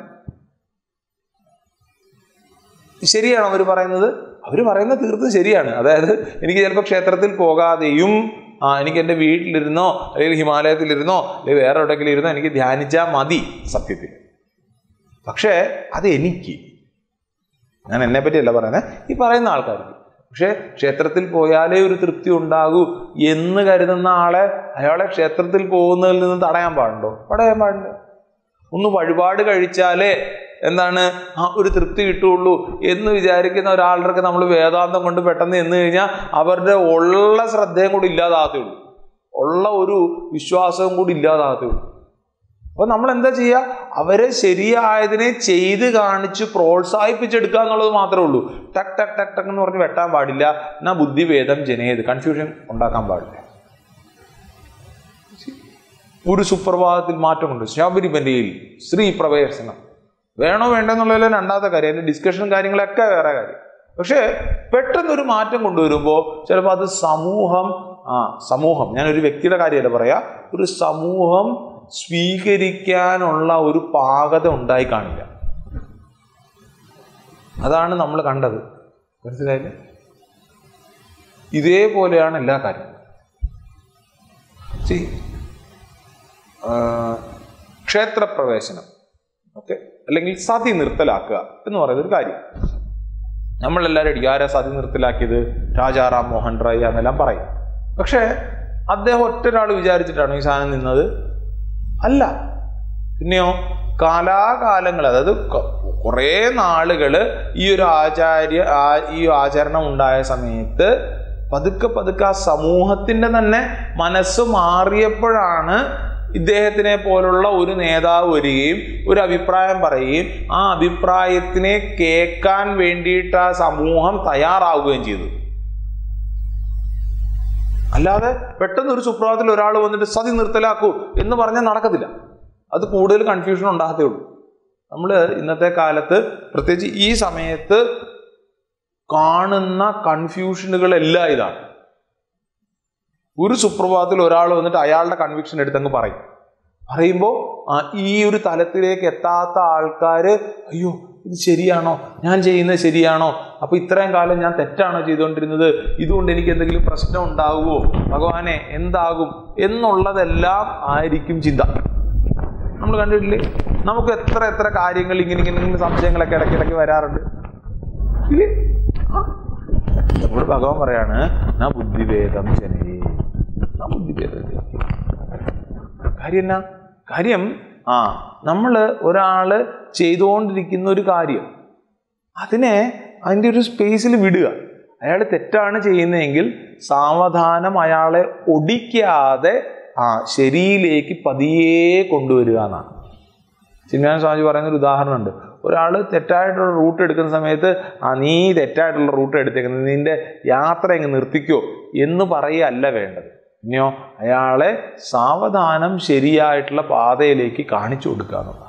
ശരിയാണോ അവർ പറയുന്നത് അവർ പറയുന്നത് തീർത്തും ശരിയാണ് അതായത് എനിക്ക് ചിലപ്പോൾ ക്ഷേത്രത്തിൽ പോകാതെയും ആ എനിക്ക് എൻ്റെ വീട്ടിലിരുന്നോ അല്ലെങ്കിൽ ഹിമാലയത്തിലിരുന്നോ അല്ലെങ്കിൽ വേറെ എവിടെയെങ്കിലും ഇരുന്നോ എനിക്ക് ധ്യാനിച്ചാൽ മതി സത്യത്തിൽ പക്ഷേ അത് എനിക്ക് ഞാൻ എന്നെ പറ്റിയല്ല പറയുന്നത് ഈ പറയുന്ന ആൾക്കാർക്ക് പക്ഷേ ക്ഷേത്രത്തിൽ പോയാലേ ഒരു തൃപ്തി ഉണ്ടാകൂ എന്ന് കരുതുന്ന ആളെ അയാളെ ക്ഷേത്രത്തിൽ പോകുന്നതിൽ നിന്ന് തടയാൻ പാടുണ്ടോ തടയാൻ പാടില്ല ഒന്ന് വഴിപാട് കഴിച്ചാലേ എന്താണ് ആ ഒരു തൃപ്തി കിട്ടുള്ളൂ എന്ന് വിചാരിക്കുന്ന ഒരാളുടെ നമ്മൾ വേദാന്തം കൊണ്ട് പെട്ടെന്ന് എന്ന് കഴിഞ്ഞാൽ അവരുടെ ഉള്ള ശ്രദ്ധയും കൂടി ഇല്ലാതാകത്തേ ഉള്ളൂ ഉള്ള ഒരു വിശ്വാസവും കൂടി ഇല്ലാതാകത്തേ ഉള്ളൂ അപ്പൊ നമ്മൾ എന്താ ചെയ്യുക അവരെ ശരിയായതിനെ ചെയ്ത് കാണിച്ച് പ്രോത്സാഹിപ്പിച്ചെടുക്കുക എന്നുള്ളത് മാത്രമേ ഉള്ളൂ ടക്ക് ടക്ക് ടക്ക് ടക്ക് എന്ന് പറഞ്ഞ് വെട്ടാൻ പാടില്ല എന്നാ ബുദ്ധിഭേദം ജനേത് കൺഫ്യൂഷൻ ഉണ്ടാക്കാൻ പാടില്ല ഒരു സുപ്രഭാതത്തിൽ മാറ്റമുണ്ട് ശബരിമലയിൽ സ്ത്രീ പ്രവേശനം വേണോ വേണ്ടോ എന്നുള്ളതിലെ രണ്ടാമത്തെ കാര്യം അതിന്റെ ഡിസ്കഷൻ കാര്യങ്ങളൊക്കെ വേറെ കാര്യം പക്ഷേ പെട്ടെന്നൊരു മാറ്റം കൊണ്ടുവരുമ്പോൾ ചിലപ്പോൾ അത് സമൂഹം ആ സമൂഹം ഞാൻ ഒരു വ്യക്തിയുടെ കാര്യമല്ല പറയാ ഒരു സമൂഹം സ്വീകരിക്കാനുള്ള ഒരു പാകത ഉണ്ടായി കാണില്ല അതാണ് നമ്മൾ കണ്ടത് മനസ്സിലായില്ലേ ഇതേപോലെയാണ് എല്ലാ കാര്യങ്ങളും See, ആ, ക്ഷേത്രപ്രവേശനം ഓക്കെ അല്ലെങ്കിൽ സതി നിർത്തലാക്കുക എന്ന് പറയുന്ന ഒരു കാര്യം നമ്മളെല്ലാവരും അടിക്കും ആരാ സതി നിർത്തലാക്കിയത് രാജാറാം മോഹൻ റായ് എന്നെല്ലാം പറയും പക്ഷേ അദ്ദേഹം ഒറ്റൊരാൾ വിചാരിച്ചിട്ടാണോ ഈ സാധനം നിന്നത് അല്ല പിന്നെയോ കാലാകാലങ്ങൾ അതായത് ക- കുറേ നാളുകൾ ഈ ഒരു ആചാര്യ ആ- ഈ ആചരണം ഉണ്ടായ സമയത്ത് പതുക്കെ പതുക്കെ ആ സമൂഹത്തിന്റെ തന്നെ മനസ്സ് മാറിയപ്പോഴാണ് ഇദ്ദേഹത്തിനെ പോലുള്ള ഒരു നേതാവ് വരികയും ഒരു അഭിപ്രായം പറയുകയും ആ അഭിപ്രായത്തിനെ കേൾക്കാൻ വേണ്ടിയിട്ട് ആ സമൂഹം തയ്യാറാവുകയും ചെയ്തു അല്ലാതെ പെട്ടെന്ന് ഒരു സുപ്രഭാതത്തിൽ ഒരാൾ വന്നിട്ട് സതി നിർത്തലാക്കൂ എന്ന് പറഞ്ഞാൽ നടക്കത്തില്ല അത് കൂടുതൽ കൺഫ്യൂഷൻ ഉണ്ടാകത്തേ ഉള്ളൂ നമ്മൾ ഇന്നത്തെ കാലത്ത് പ്രത്യേകിച്ച് ഈ സമയത്ത് കാണുന്ന കൺഫ്യൂഷനുകളെല്ലാം ഇതാണ് ഒരു സുപ്രഭാതത്തിൽ ഒരാൾ വന്നിട്ട് അയാളുടെ കൺവിക്ഷൻ എടുത്തങ്ങ് പറയും പറയുമ്പോൾ ഈ ഒരു തലത്തിലേക്ക് എത്താത്ത ആൾക്കാർ അയ്യോ ഇത് ശരിയാണോ ഞാൻ ചെയ്യുന്നത് ശരിയാണോ അപ്പൊ ഇത്രയും കാലം ഞാൻ തെറ്റാണോ ചെയ്തുകൊണ്ടിരുന്നത് ഇതുകൊണ്ട് എനിക്ക് എന്തെങ്കിലും പ്രശ്നം ഉണ്ടാകുമോ ഭഗവാനെ എന്താകും എന്നുള്ളതെല്ലാം ആയിരിക്കും ചിന്ത നമ്മൾ കണ്ടിട്ടില്ലേ നമുക്ക് എത്ര എത്ര കാര്യങ്ങൾ ഇങ്ങനെ ഇങ്ങനെ ഇങ്ങനെ സംശയങ്ങളൊക്കെ ഇടയ്ക്കിടയ്ക്ക് വരാറുണ്ട് ഇല്ലേ ആ. ഇവിടെ ഭഗവാൻ പറയാണ് നാ ബുദ്ധിഭേദം ജനേ നാ ബുദ്ധിഭേദം ജനേ കാര്യം എന്നാ കാര്യം ആ നമ്മൾ ഒരാള് ചെയ്തുകൊണ്ടിരിക്കുന്ന ഒരു കാര്യം അതിനെ അതിൻ്റെ ഒരു സ്പേസിൽ വിടുക അയാൾ തെറ്റാണ് ചെയ്യുന്നതെങ്കിൽ സാവധാനം അയാളെ ഒടിക്കാതെ ആ ശരിയിലേക്ക് പതിയെ കൊണ്ടുവരിക എന്നാണ് ചിന്മയാന സ്വാമി പറയുന്ന ഒരു ഉദാഹരണമുണ്ട് ഒരാൾ തെറ്റായിട്ടുള്ള റൂട്ട് എടുക്കുന്ന സമയത്ത് ആ നീ തെറ്റായിട്ടുള്ള റൂട്ട് എടുത്തേക്കുന്നത് നിന്റെ യാത്ര എങ്ങ് നിർത്തിക്കോ എന്ന് പറയുകയല്ല വേണ്ടത് പിന്നെയോ അയാളെ സാവധാനം ശരിയായിട്ടുള്ള പാതയിലേക്ക് കാണിച്ചു കൊടുക്കുക എന്നുള്ളതാണ്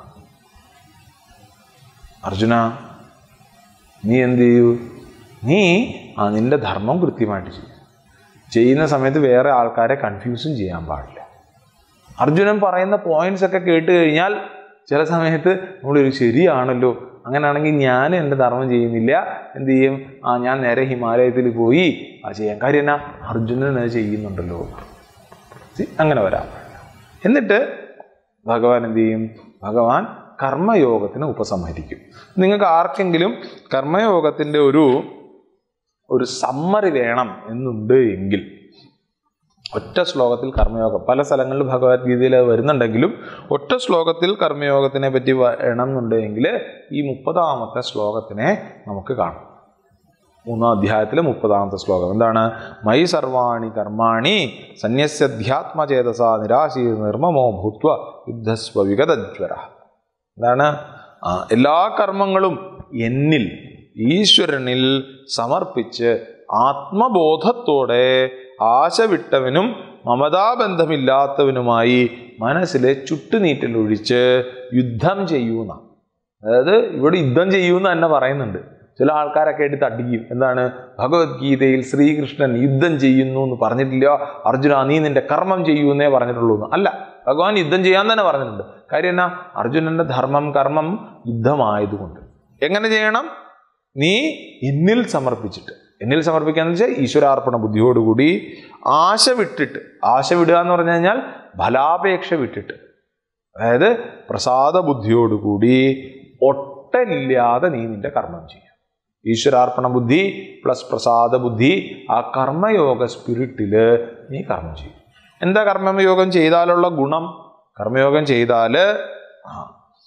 അർജുന നീ എന്ത് ചെയ്യൂ നീ ആ നിന്റെ ധർമ്മം കൃത്യമായിട്ട് ചെയ്യും ചെയ്യുന്ന സമയത്ത് വേറെ ആൾക്കാരെ കൺഫ്യൂസും ചെയ്യാൻ പാടില്ല അർജുനൻ പറയുന്ന പോയിന്റ്സ് ഒക്കെ കേട്ട് കഴിഞ്ഞാൽ ചില സമയത്ത് നമ്മളൊരു ശരിയാണല്ലോ അങ്ങനെയാണെങ്കിൽ ഞാൻ എൻ്റെ ധർമ്മം ചെയ്യുന്നില്ല എന്ത് ചെയ്യും ആ ഞാൻ നേരെ ഹിമാലയത്തിൽ പോയി ആ ചെയ്യാം കാര്യം എന്നാ അർജുനൻ അത് ചെയ്യുന്നുണ്ടല്ലോ See, അങ്ങനെ വരാം എന്നിട്ട് ഭഗവാൻ എന്ത് ചെയ്യും ഭഗവാൻ കർമ്മയോഗത്തിന് ഉപസംഹരിക്കും നിങ്ങൾക്ക് ആർക്കെങ്കിലും കർമ്മയോഗത്തിൻ്റെ ഒരു ഒരു സമ്മറി വേണം എന്നുണ്ട് എങ്കിൽ ഒറ്റ ശ്ലോകത്തിൽ കർമ്മയോഗം പല സ്ഥലങ്ങളിലും ഭഗവത്ഗീതയിൽ അത് വരുന്നുണ്ടെങ്കിലും ഒറ്റ ശ്ലോകത്തിൽ കർമ്മയോഗത്തിനെ പറ്റി വേണം എന്നുണ്ടെങ്കിൽ ഈ മുപ്പതാമത്തെ ശ്ലോകത്തിനെ നമുക്ക് കാണാം മൂന്നാം അധ്യായത്തിലെ മുപ്പതാമത്തെ ശ്ലോകം എന്താണ് മൈ സർവാണി കർമാണി സന്യസ്യധ്യാത്മചേതസ നിരാശീ നിർമ്മമോ ഭൂത്വ യുദ്ധസ്വ വിഗതജ്വര എന്താണ് ആ, എല്ലാ കർമ്മങ്ങളും എന്നിൽ ഈശ്വരനിൽ സമർപ്പിച്ച് ആത്മബോധത്തോടെ ആശ വിട്ടവനും മമതാബന്ധമില്ലാത്തവനുമായി മനസ്സിലെ ചുട്ടുനീറ്റലൊഴിച്ച് യുദ്ധം ചെയ്യൂന്ന അതായത് ഇവിടെ യുദ്ധം ചെയ്യൂന്ന് തന്നെ പറയുന്നുണ്ട് ചില ആൾക്കാരൊക്കെ ആയിട്ട് തട്ടിക്കും എന്താണ് ഭഗവത്ഗീതയിൽ ശ്രീകൃഷ്ണൻ യുദ്ധം ചെയ്യുന്നു എന്ന് പറഞ്ഞിട്ടില്ല അർജുന നീ നിന്റെ കർമ്മം ചെയ്യൂ എന്നേ പറഞ്ഞിട്ടുള്ളൂ എന്ന് അല്ല ഭഗവാൻ യുദ്ധം ചെയ്യാൻ തന്നെ പറഞ്ഞിട്ടുണ്ട് കാര്യം എന്നാ അർജുനന്റെ ധർമ്മം കർമ്മം യുദ്ധമായതുകൊണ്ട് എങ്ങനെ ചെയ്യണം നീ എന്നിൽ സമർപ്പിച്ചിട്ട് എന്നിൽ സമർപ്പിക്കാന്ന് വെച്ചാൽ ഈശ്വരാർപ്പണ ബുദ്ധിയോടുകൂടി ആശ വിട്ടിട്ട് ആശ വിടുക എന്ന് പറഞ്ഞു കഴിഞ്ഞാൽ ഫലാപേക്ഷ വിട്ടിട്ട് അതായത് പ്രസാദ ബുദ്ധിയോടുകൂടി ഒട്ടലില്ലാതെ നീ നിന്റെ കർമ്മം ചെയ്യും ഈശ്വരാർപ്പണ ബുദ്ധി പ്ലസ് പ്രസാദ ബുദ്ധി ആ കർമ്മയോഗ സ്പിരിറ്റില് നീ കർമ്മം ചെയ്യും എന്താ കർമ്മയോഗം ചെയ്താലുള്ള ഗുണം കർമ്മയോഗം ചെയ്താൽ ആ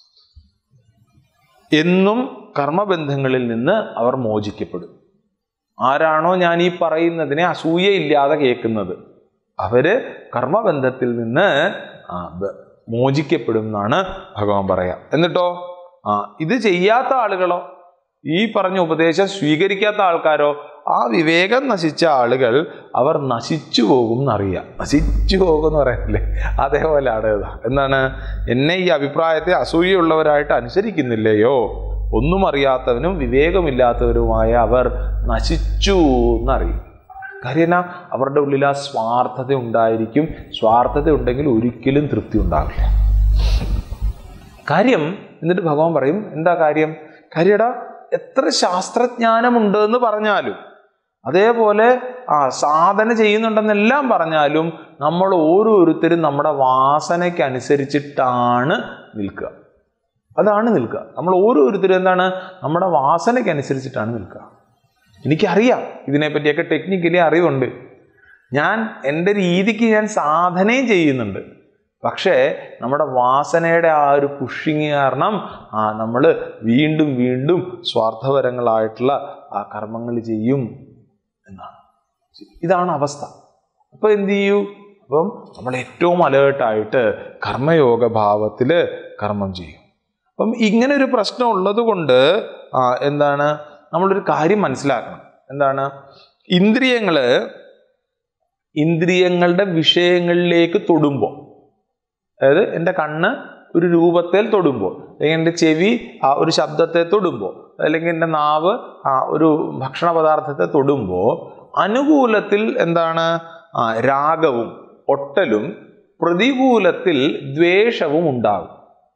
എന്നും കർമ്മബന്ധങ്ങളിൽ നിന്ന് അവർ മോചിക്കപ്പെടും ആരാണോ ഞാൻ ഈ പറയുന്നതിനെ അസൂയയില്ലാതെ കേൾക്കുന്നത് അവര് കർമ്മബന്ധത്തിൽ നിന്ന് ആ, ബ- മോചിക്കപ്പെടും എന്നാണ് ഭഗവാൻ പറയാ എന്നിട്ടോ ആ ഇത് ചെയ്യാത്ത ആളുകളോ ഈ പറഞ്ഞ ഉപദേശം സ്വീകരിക്കാത്ത ആൾക്കാരോ ആ വിവേകം നശിച്ച ആളുകൾ അവർ നശിച്ചു പോകും എന്നറിയാം നശിച്ചു പോകും എന്ന് പറയത്തില്ലേ അതേപോലെയാണ് ഇത് എന്താണ് എന്നെ ഈ അഭിപ്രായത്തെ അസൂയുള്ളവരായിട്ട് അനുസരിക്കുന്നില്ലയോ ഒന്നും അറിയാത്തവനും വിവേകമില്ലാത്തവരുമായ അവർ നശിച്ചു എന്നറിയും കാര്യം എന്നാ അവരുടെ ഉള്ളിൽ ആ സ്വാർത്ഥത ഉണ്ടായിരിക്കും സ്വാർത്ഥത ഉണ്ടെങ്കിൽ ഒരിക്കലും തൃപ്തി ഉണ്ടാവില്ല കാര്യം എന്നിട്ട് ഭഗവാൻ പറയും എന്താ കാര്യം കാര്യടാ എത്ര ശാസ്ത്രജ്ഞാനമുണ്ട് എന്ന് പറഞ്ഞാലും അതേപോലെ ആ സാധന ചെയ്യുന്നുണ്ടെന്നെല്ലാം പറഞ്ഞാലും നമ്മൾ ഓരോരുത്തരും നമ്മുടെ വാസനയ്ക്കനുസരിച്ചിട്ടാണ് നിൽക്കുക അതാണ് നിൽക്കുക നമ്മൾ ഓരോരുത്തരും എന്താണ് നമ്മുടെ വാസനയ്ക്കനുസരിച്ചിട്ടാണ് നിൽക്കുക എനിക്കറിയാം ഇതിനെപ്പറ്റിയൊക്കെ ടെക്നിക്കലി അറിവുണ്ട് ഞാൻ എൻ്റെ രീതിക്ക് ഞാൻ സാധനയും ചെയ്യുന്നുണ്ട് പക്ഷേ നമ്മുടെ വാസനയുടെ ആ ഒരു പുഷിങ് കാരണം ആ നമ്മൾ വീണ്ടും വീണ്ടും സ്വാർത്ഥപരങ്ങളായിട്ടുള്ള ആ കർമ്മങ്ങൾ ചെയ്യും എന്നാണ് ഇതാണ് അവസ്ഥ അപ്പോൾ എന്ത് ചെയ്യൂ അപ്പം നമ്മൾ ഏറ്റവും അലേർട്ടായിട്ട് കർമ്മയോഗ ഭാവത്തിൽ കർമ്മം ചെയ്യും അപ്പം ഇങ്ങനെ ഒരു പ്രശ്നം ഉള്ളത് കൊണ്ട് ആ, എന്താണ് നമ്മളൊരു കാര്യം മനസ്സിലാക്കണം എന്താണ് ഇന്ദ്രിയങ്ങള് ഇന്ദ്രിയങ്ങളുടെ വിഷയങ്ങളിലേക്ക് തൊടുമ്പോൾ അതായത് എൻ്റെ കണ്ണ് ഒരു രൂപത്തിൽ തൊടുമ്പോൾ അല്ലെങ്കിൽ എൻ്റെ ചെവി ആ ഒരു ശബ്ദത്തെ തൊടുമ്പോൾ അല്ലെങ്കിൽ എൻ്റെ നാവ് ആ ഒരു ഭക്ഷണ പദാർത്ഥത്തെ തൊടുമ്പോൾ അനുകൂലത്തിൽ എന്താണ് ആ, രാഗവും ഒട്ടലും പ്രതികൂലത്തിൽ ദ്വേഷവും ഉണ്ടാകും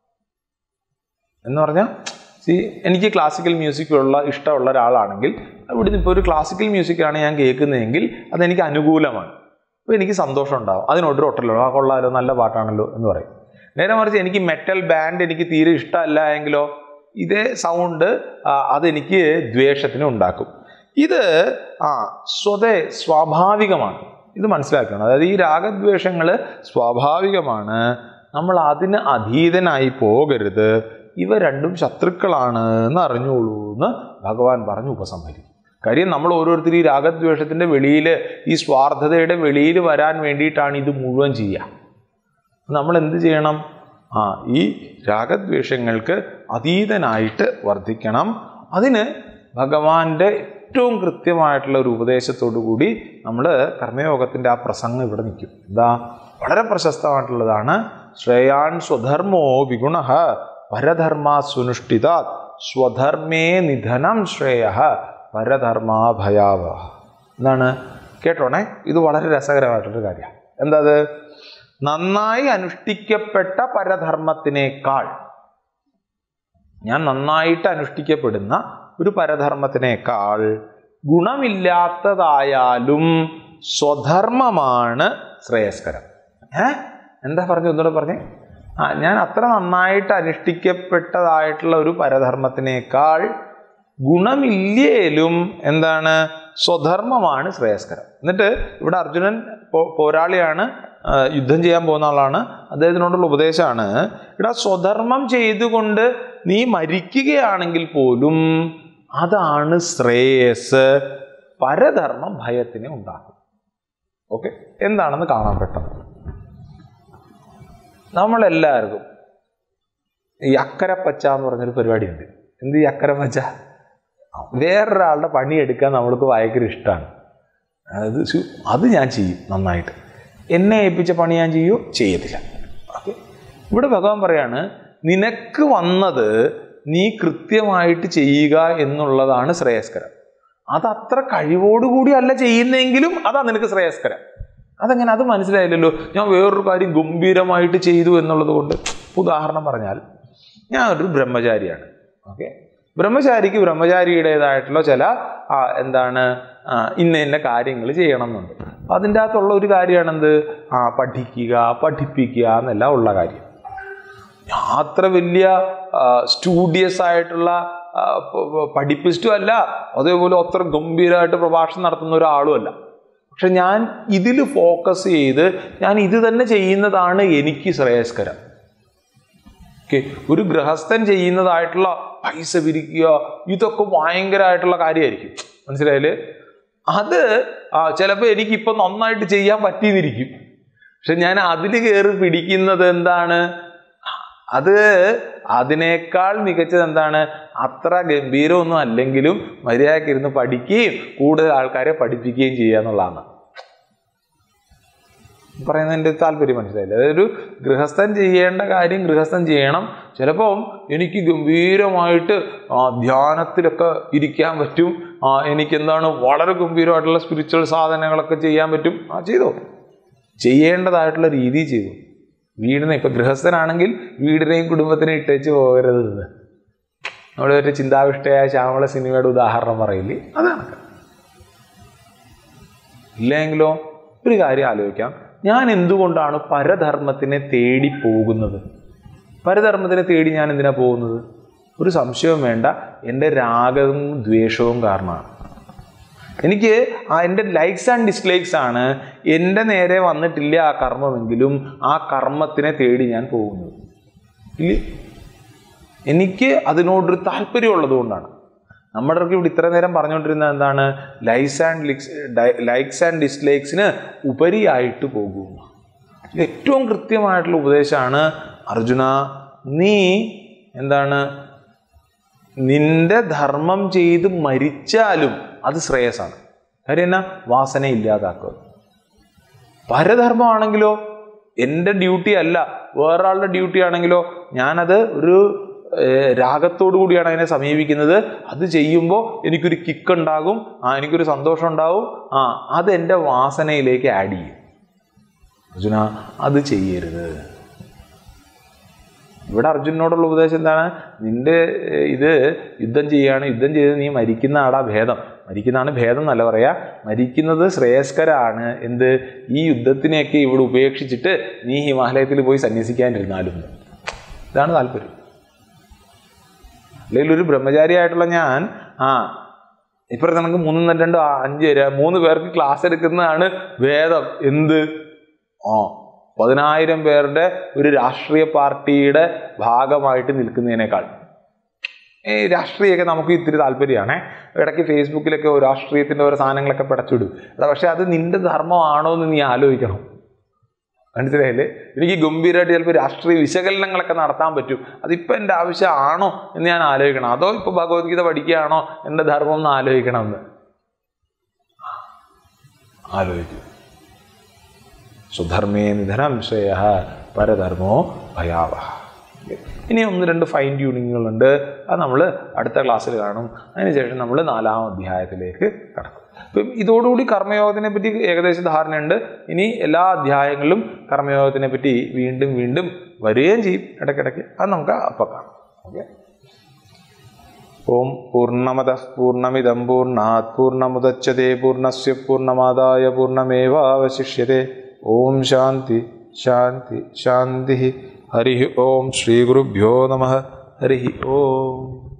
എന്ന് പറഞ്ഞാൽ സി എനിക്ക് ക്ലാസിക്കൽ മ്യൂസിക്കുള്ള ഇഷ്ടമുള്ള ഒരാളാണെങ്കിൽ ഇവിടുന്ന് ഇപ്പോൾ ഒരു ക്ലാസിക്കൽ മ്യൂസിക്കാണ് ഞാൻ കേൾക്കുന്നതെങ്കിൽ അതെനിക്ക് അനുകൂലമാണ് അപ്പോൾ എനിക്ക് സന്തോഷം ഉണ്ടാവും അതിനൊരു ഒട്ടല്ലോ ആ കൊള്ളാലോ നല്ല പാട്ടാണല്ലോ എന്ന് പറയും നേരെ മറിച്ച് എനിക്ക് മെറ്റൽ ബാൻഡ് എനിക്ക് തീരെ ഇഷ്ടമല്ല എങ്കിലോ ഇതേ സൗണ്ട് അതെനിക്ക് ദ്വേഷത്തിന് ഉണ്ടാക്കും ഇത് ആ സ്വതേ സ്വാഭാവികമാണ് ഇത് മനസ്സിലാക്കണം അതായത് ഈ രാഗദ്വേഷങ്ങൾ സ്വാഭാവികമാണ് നമ്മൾ അതിന് അധീതനായി പോകരുത് ഇവ രണ്ടും ശത്രുക്കളാണ് എന്ന് അറിഞ്ഞോളൂ എന്ന് ഭഗവാൻ പറഞ്ഞു ഉപസംഹരിക്കും കാര്യം നമ്മൾ ഓരോരുത്തരും ഈ രാഗദ്വേഷത്തിൻ്റെ വെളിയിൽ ഈ സ്വാർത്ഥതയുടെ വെളിയിൽ വരാൻ വേണ്ടിയിട്ടാണ് ഇത് മുഴുവൻ ചെയ്യുക നമ്മൾ എന്ത് ചെയ്യണം ആ ഈ രാഗദ്വേഷങ്ങൾക്ക് അതീതനായിട്ട് വർദ്ധിക്കണം അതിന് ഭഗവാന്റെ ഏറ്റവും കൃത്യമായിട്ടുള്ള ഒരു ഉപദേശത്തോടു കൂടി നമ്മൾ കർമ്മയോഗത്തിൻ്റെ ആ പ്രസംഗം ഇവിടെ നിൽക്കും എന്താ വളരെ പ്രശസ്തമായിട്ടുള്ളതാണ് ശ്രേയാൻ സ്വധർമ്മോ വിഗുണ പരധർമ്മ സുനുഷ്ഠിത സ്വധർമ്മേ നിധനം ശ്രേയ പരധർമ്മ ഭയാവ എന്താണ് കേട്ടോണേ ഇത് വളരെ രസകരമായിട്ടൊരു കാര്യമാണ് എന്താ അത് നന്നായി അനുഷ്ഠിക്കപ്പെട്ട പരധർമ്മത്തിനേക്കാൾ ഞാൻ നന്നായിട്ട് അനുഷ്ഠിക്കപ്പെടുന്ന ഒരു പരധർമ്മത്തിനേക്കാൾ ഗുണമില്ലാത്തതായാലും സ്വധർമ്മമാണ് ശ്രേയസ്കരം ഏ എന്താ പറഞ്ഞു ഒന്നുകൂടെ പറഞ്ഞേ ആ ഞാൻ അത്ര നന്നായിട്ട് അനുഷ്ഠിക്കപ്പെട്ടതായിട്ടുള്ള ഒരു പരധർമ്മത്തിനേക്കാൾ ഗുണമില്ലേലും എന്താണ് സ്വധർമ്മമാണ് ശ്രേയസ്കരം എന്നിട്ട് ഇവിടെ അർജുനൻ പോ- പോരാളിയാണ് ആ, യുദ്ധം ചെയ്യാൻ പോകുന്ന ആളാണ് അദ്ദേഹത്തിനോടുള്ള ഉപദേശമാണ് ഇവിടെ സ്വധർമ്മം ചെയ്തുകൊണ്ട് നീ മരിക്കുകയാണെങ്കിൽ പോലും അതാണ് ശ്രേയസ് പരധർമ്മം ഭയത്തിനെ ഉണ്ടാക്കും ഓക്കെ എന്താണെന്ന് കാണാൻ പെട്ടെന്ന് നമ്മളെല്ലാവർക്കും ഈ അക്കരപ്പച്ച എന്ന് പറഞ്ഞൊരു പരിപാടിയുണ്ട് എന്ത് ഈ അക്കരപ്പച്ച വേറൊരാളുടെ പണിയെടുക്കാൻ നമ്മൾക്ക് ഭയങ്കര ഇഷ്ടമാണ് അത് ശു- അത് ഞാൻ ചെയ്യും നന്നായിട്ട് എന്നെ ഏൽപ്പിച്ച പണി ഞാൻ ചെയ്യോ ചെയ്യത്തില്ല ഓക്കെ ഇവിടെ ഭഗവാൻ പറയാണ് നിനക്ക് വന്നത് നീ കൃത്യമായിട്ട് ചെയ്യുക എന്നുള്ളതാണ് ശ്രേയസ്കരം അത് അത്ര കഴിവോടുകൂടി അല്ല ചെയ്യുന്നെങ്കിലും അതാ നിനക്ക് ശ്രേയസ്കരം അതെങ്ങനെ അത് മനസ്സിലായില്ലല്ലോ ഞാൻ വേറൊരു കാര്യം ഗംഭീരമായിട്ട് ചെയ്തു എന്നുള്ളത് കൊണ്ട് ഉദാഹരണം പറഞ്ഞാൽ ഞാൻ ഒരു ബ്രഹ്മചാരിയാണ് ഓക്കെ ബ്രഹ്മചാരിക്ക് ബ്രഹ്മചാരിയുടേതായിട്ടുള്ള ചില ആ, എന്താണ് ആ, ഇന്ന ഇന്ന കാര്യങ്ങൾ ചെയ്യണം എന്നുണ്ട് അപ്പം അതിൻ്റെ അകത്തുള്ള ഒരു കാര്യമാണെന്ത് ആ പഠിക്കുക പഠിപ്പിക്കുക എന്നെല്ലാം ഉള്ള കാര്യം ഞാൻ അത്ര വലിയ സ്റ്റൂഡിയസ് ആയിട്ടുള്ള ആ, പ- പ- പഠിപ്പിസ്റ്റും അല്ല അതേപോലെ അത്ര ഗംഭീരമായിട്ട് പ്രഭാഷണം നടത്തുന്ന ഒരാളും അല്ല പക്ഷെ ഞാൻ ഇതിൽ ഫോക്കസ് ചെയ്ത് ഞാൻ ഇത് തന്നെ ചെയ്യുന്നതാണ് എനിക്ക് ശ്രേയസ്കരം ഓക്കെ ഒരു ഗൃഹസ്ഥൻ ചെയ്യുന്നതായിട്ടുള്ള പൈസ പിരിക്കുക ഇതൊക്കെ ഭയങ്കരമായിട്ടുള്ള കാര്യമായിരിക്കും മനസ്സിലായാല് അത് ആ ചിലപ്പോൾ എനിക്കിപ്പോൾ നന്നായിട്ട് ചെയ്യാൻ പറ്റിയെന്നിരിക്കും പക്ഷെ ഞാൻ അതിൽ കയറി പിടിക്കുന്നത് എന്താണ് അത് അതിനേക്കാൾ മികച്ചത് എന്താണ് അത്ര ഗംഭീരമൊന്നും അല്ലെങ്കിലും മര്യാദയ്ക്ക് ഇരുന്ന് പഠിക്കുകയും കൂടുതൽ ആൾക്കാരെ പഠിപ്പിക്കുകയും ചെയ്യുക എന്നുള്ളതാണ് പറയുന്നതിൻ്റെ താല്പര്യം മനസ്സിലായില്ല അതായത് ഒരു ഗൃഹസ്ഥൻ ചെയ്യേണ്ട കാര്യം ഗൃഹസ്ഥൻ ചെയ്യണം ചിലപ്പം എനിക്ക് ഗംഭീരമായിട്ട് ആ, ധ്യാനത്തിലൊക്കെ ഇരിക്കാൻ പറ്റും ആ, എനിക്ക് എന്താണ് വളരെ ഗംഭീരമായിട്ടുള്ള സ്പിരിച്വൽ സാധനങ്ങളൊക്കെ ചെയ്യാൻ പറ്റും ആ ചെയ്തോ ചെയ്യേണ്ടതായിട്ടുള്ള രീതി ചെയ്തു വീടിനെ ഇപ്പം ഗൃഹസ്ഥനാണെങ്കിൽ വീടിനെയും കുടുംബത്തിനെയും ഇട്ടേച്ച് പോകരുത് നമ്മുടെ ഒരു ചിന്താവിഷ്ടയായ ശ്യാമള സിനിമയുടെ ഉദാഹരണം പറയില്ലേ അതാണ് ഇല്ലെങ്കിലോ ഒരു കാര്യം ആലോചിക്കാം ഞാൻ എന്തുകൊണ്ടാണ് പരധർമ്മത്തിനെ തേടി പോകുന്നത് പരധർമ്മത്തിനെ തേടി ഞാൻ എന്തിനാ പോകുന്നത് ഒരു സംശയവും വേണ്ട എൻ്റെ രാഗവും ദ്വേഷവും കാരണമാണ് എനിക്ക് ആ എൻ്റെ ലൈക്സ് ആൻഡ് ഡിസ്ലൈക്സ് ആണ് എൻ്റെ നേരെ വന്നിട്ടില്ല ആ കർമ്മമെങ്കിലും ആ കർമ്മത്തിനെ തേടി ഞാൻ പോകുന്നത് ഇല്ലേ എനിക്ക് അതിനോടൊരു താല്പര്യമുള്ളത് കൊണ്ടാണ് നമ്മുടെ അടുത്ത് ഇവിടെ ഇത്ര നേരം പറഞ്ഞുകൊണ്ടിരുന്നത് എന്താണ് likes and likes likes and ഡിസ്ലൈക്സിന് ഉപരിയായിട്ട് പോകുക ഇത് ഏറ്റവും കൃത്യമായിട്ടുള്ള ഉപദേശമാണ് അർജുന നീ എന്താണ് നിന്റെ ധർമ്മം ചെയ്ത് മരിച്ചാലും അത് ശ്രേയസാണ് കാര്യം എന്നാ വാസന ഇല്ലാതാക്കുക പരധർമ്മമാണെങ്കിലോ എൻ്റെ ഡ്യൂട്ടി അല്ല വേറൊരാളുടെ ഡ്യൂട്ടി ആണെങ്കിലോ ഞാനത് ഒരു ഏഹ്, രാഗത്തോടു കൂടിയാണ് അതിനെ സമീപിക്കുന്നത് അത് ചെയ്യുമ്പോൾ എനിക്കൊരു കിക്ക് ഉണ്ടാകും ആ എനിക്കൊരു സന്തോഷം ഉണ്ടാവും ആ അത് എൻ്റെ വാസനയിലേക്ക് ആഡ് ചെയ്യും അർജുന അത് ചെയ്യരുത് ഇവിടെ അർജുനോടുള്ള ഉപദേശം എന്താണ് നിന്റെ ഏഹ്, ഇത് യുദ്ധം ചെയ്യാണ് യുദ്ധം ചെയ്ത് നീ മരിക്കുന്ന ആടാ ഭേദം മരിക്കുന്നതാണ് ഭേദം എന്നല്ല പറയാ മരിക്കുന്നത് ശ്രേയസ്കരാണ് എന്ത് ഈ യുദ്ധത്തിനെയൊക്കെ ഇവിടെ ഉപേക്ഷിച്ചിട്ട് നീ ഹിമാലയത്തിൽ പോയി സന്യസിക്കാനിരുന്നാലും ഇതാണ് താല്പര്യം അല്ലെങ്കിൽ ഒരു ബ്രഹ്മചാരിയായിട്ടുള്ള ഞാൻ ആ ഇപ്പുറത്ത് നമുക്ക് മൂന്നും രണ്ട് അഞ്ച് പേര് മൂന്ന് പേർക്ക് ക്ലാസ് എടുക്കുന്നതാണ് വേദം എന്ത് ആ പതിനായിരം പേരുടെ ഒരു രാഷ്ട്രീയ പാർട്ടിയുടെ ഭാഗമായിട്ട് നിൽക്കുന്നതിനേക്കാൾ ഈ രാഷ്ട്രീയമൊക്കെ നമുക്ക് ഇത്തിരി താല്പര്യമാണേ ഇടയ്ക്ക് ഫേസ്ബുക്കിലൊക്കെ ഓ രാഷ്ട്രീയത്തിൻ്റെ ഓരോ സാധനങ്ങളൊക്കെ പിടച്ചിടും എടാ പക്ഷെ അത് നിന്റെ ധർമ്മമാണോ എന്ന് നീ ആലോചിക്കണം മനസ്സിലായില്ലേ എനിക്ക് ഗംഭീരമായിട്ട് ചിലപ്പോൾ രാഷ്ട്രീയ വിശകലനങ്ങളൊക്കെ നടത്താൻ പറ്റും അതിപ്പോൾ എൻ്റെ ആവശ്യമാണോ എന്ന് ഞാൻ ആലോചിക്കണം അതോ ഇപ്പോൾ ഭഗവത്ഗീത പഠിക്കുകയാണോ എൻ്റെ ധർമ്മം എന്ന് ആലോചിക്കണം എന്ന് ആലോചിക്കും സുധർമ്മേ നിധനം ശ്രേയ പരധർമ്മോ ഭയാവഹ ഇനി ഒന്ന് രണ്ട് ഫൈൻ ട്യൂണിങ്ങുകളുണ്ട് അത് നമ്മൾ അടുത്ത ക്ലാസ്സിൽ കാണും അതിനുശേഷം നമ്മൾ നാലാം അധ്യായത്തിലേക്ക് കടക്കും അപ്പം ഇതോടുകൂടി കർമ്മയോഗത്തിനെ പറ്റി ഏകദേശ ധാരണയുണ്ട് ഇനി എല്ലാ അധ്യായങ്ങളിലും കർമ്മയോഗത്തിനെ പറ്റി വീണ്ടും വീണ്ടും വരികയും ചെയ്യും ഇടയ്ക്കിടയ്ക്ക് അത് നമുക്ക് അപ്പം കാണാം ഓക്കെ ഓം പൂർണ്ണമത പൂർണ്ണമിദം പൂർണ്ണാത് പൂർണ്ണമുദച്യത്തെ പൂർണ്ണസ്യ പൂർണ്ണമാദായ പൂർണ്ണമേവാവശിഷ്യത്തെ ഓം ശാന്തി ശാന്തി ശാന്തി ഹരി ഓം ശ്രീ ഗുരുഭ്യോ നമ ഹരി ഓം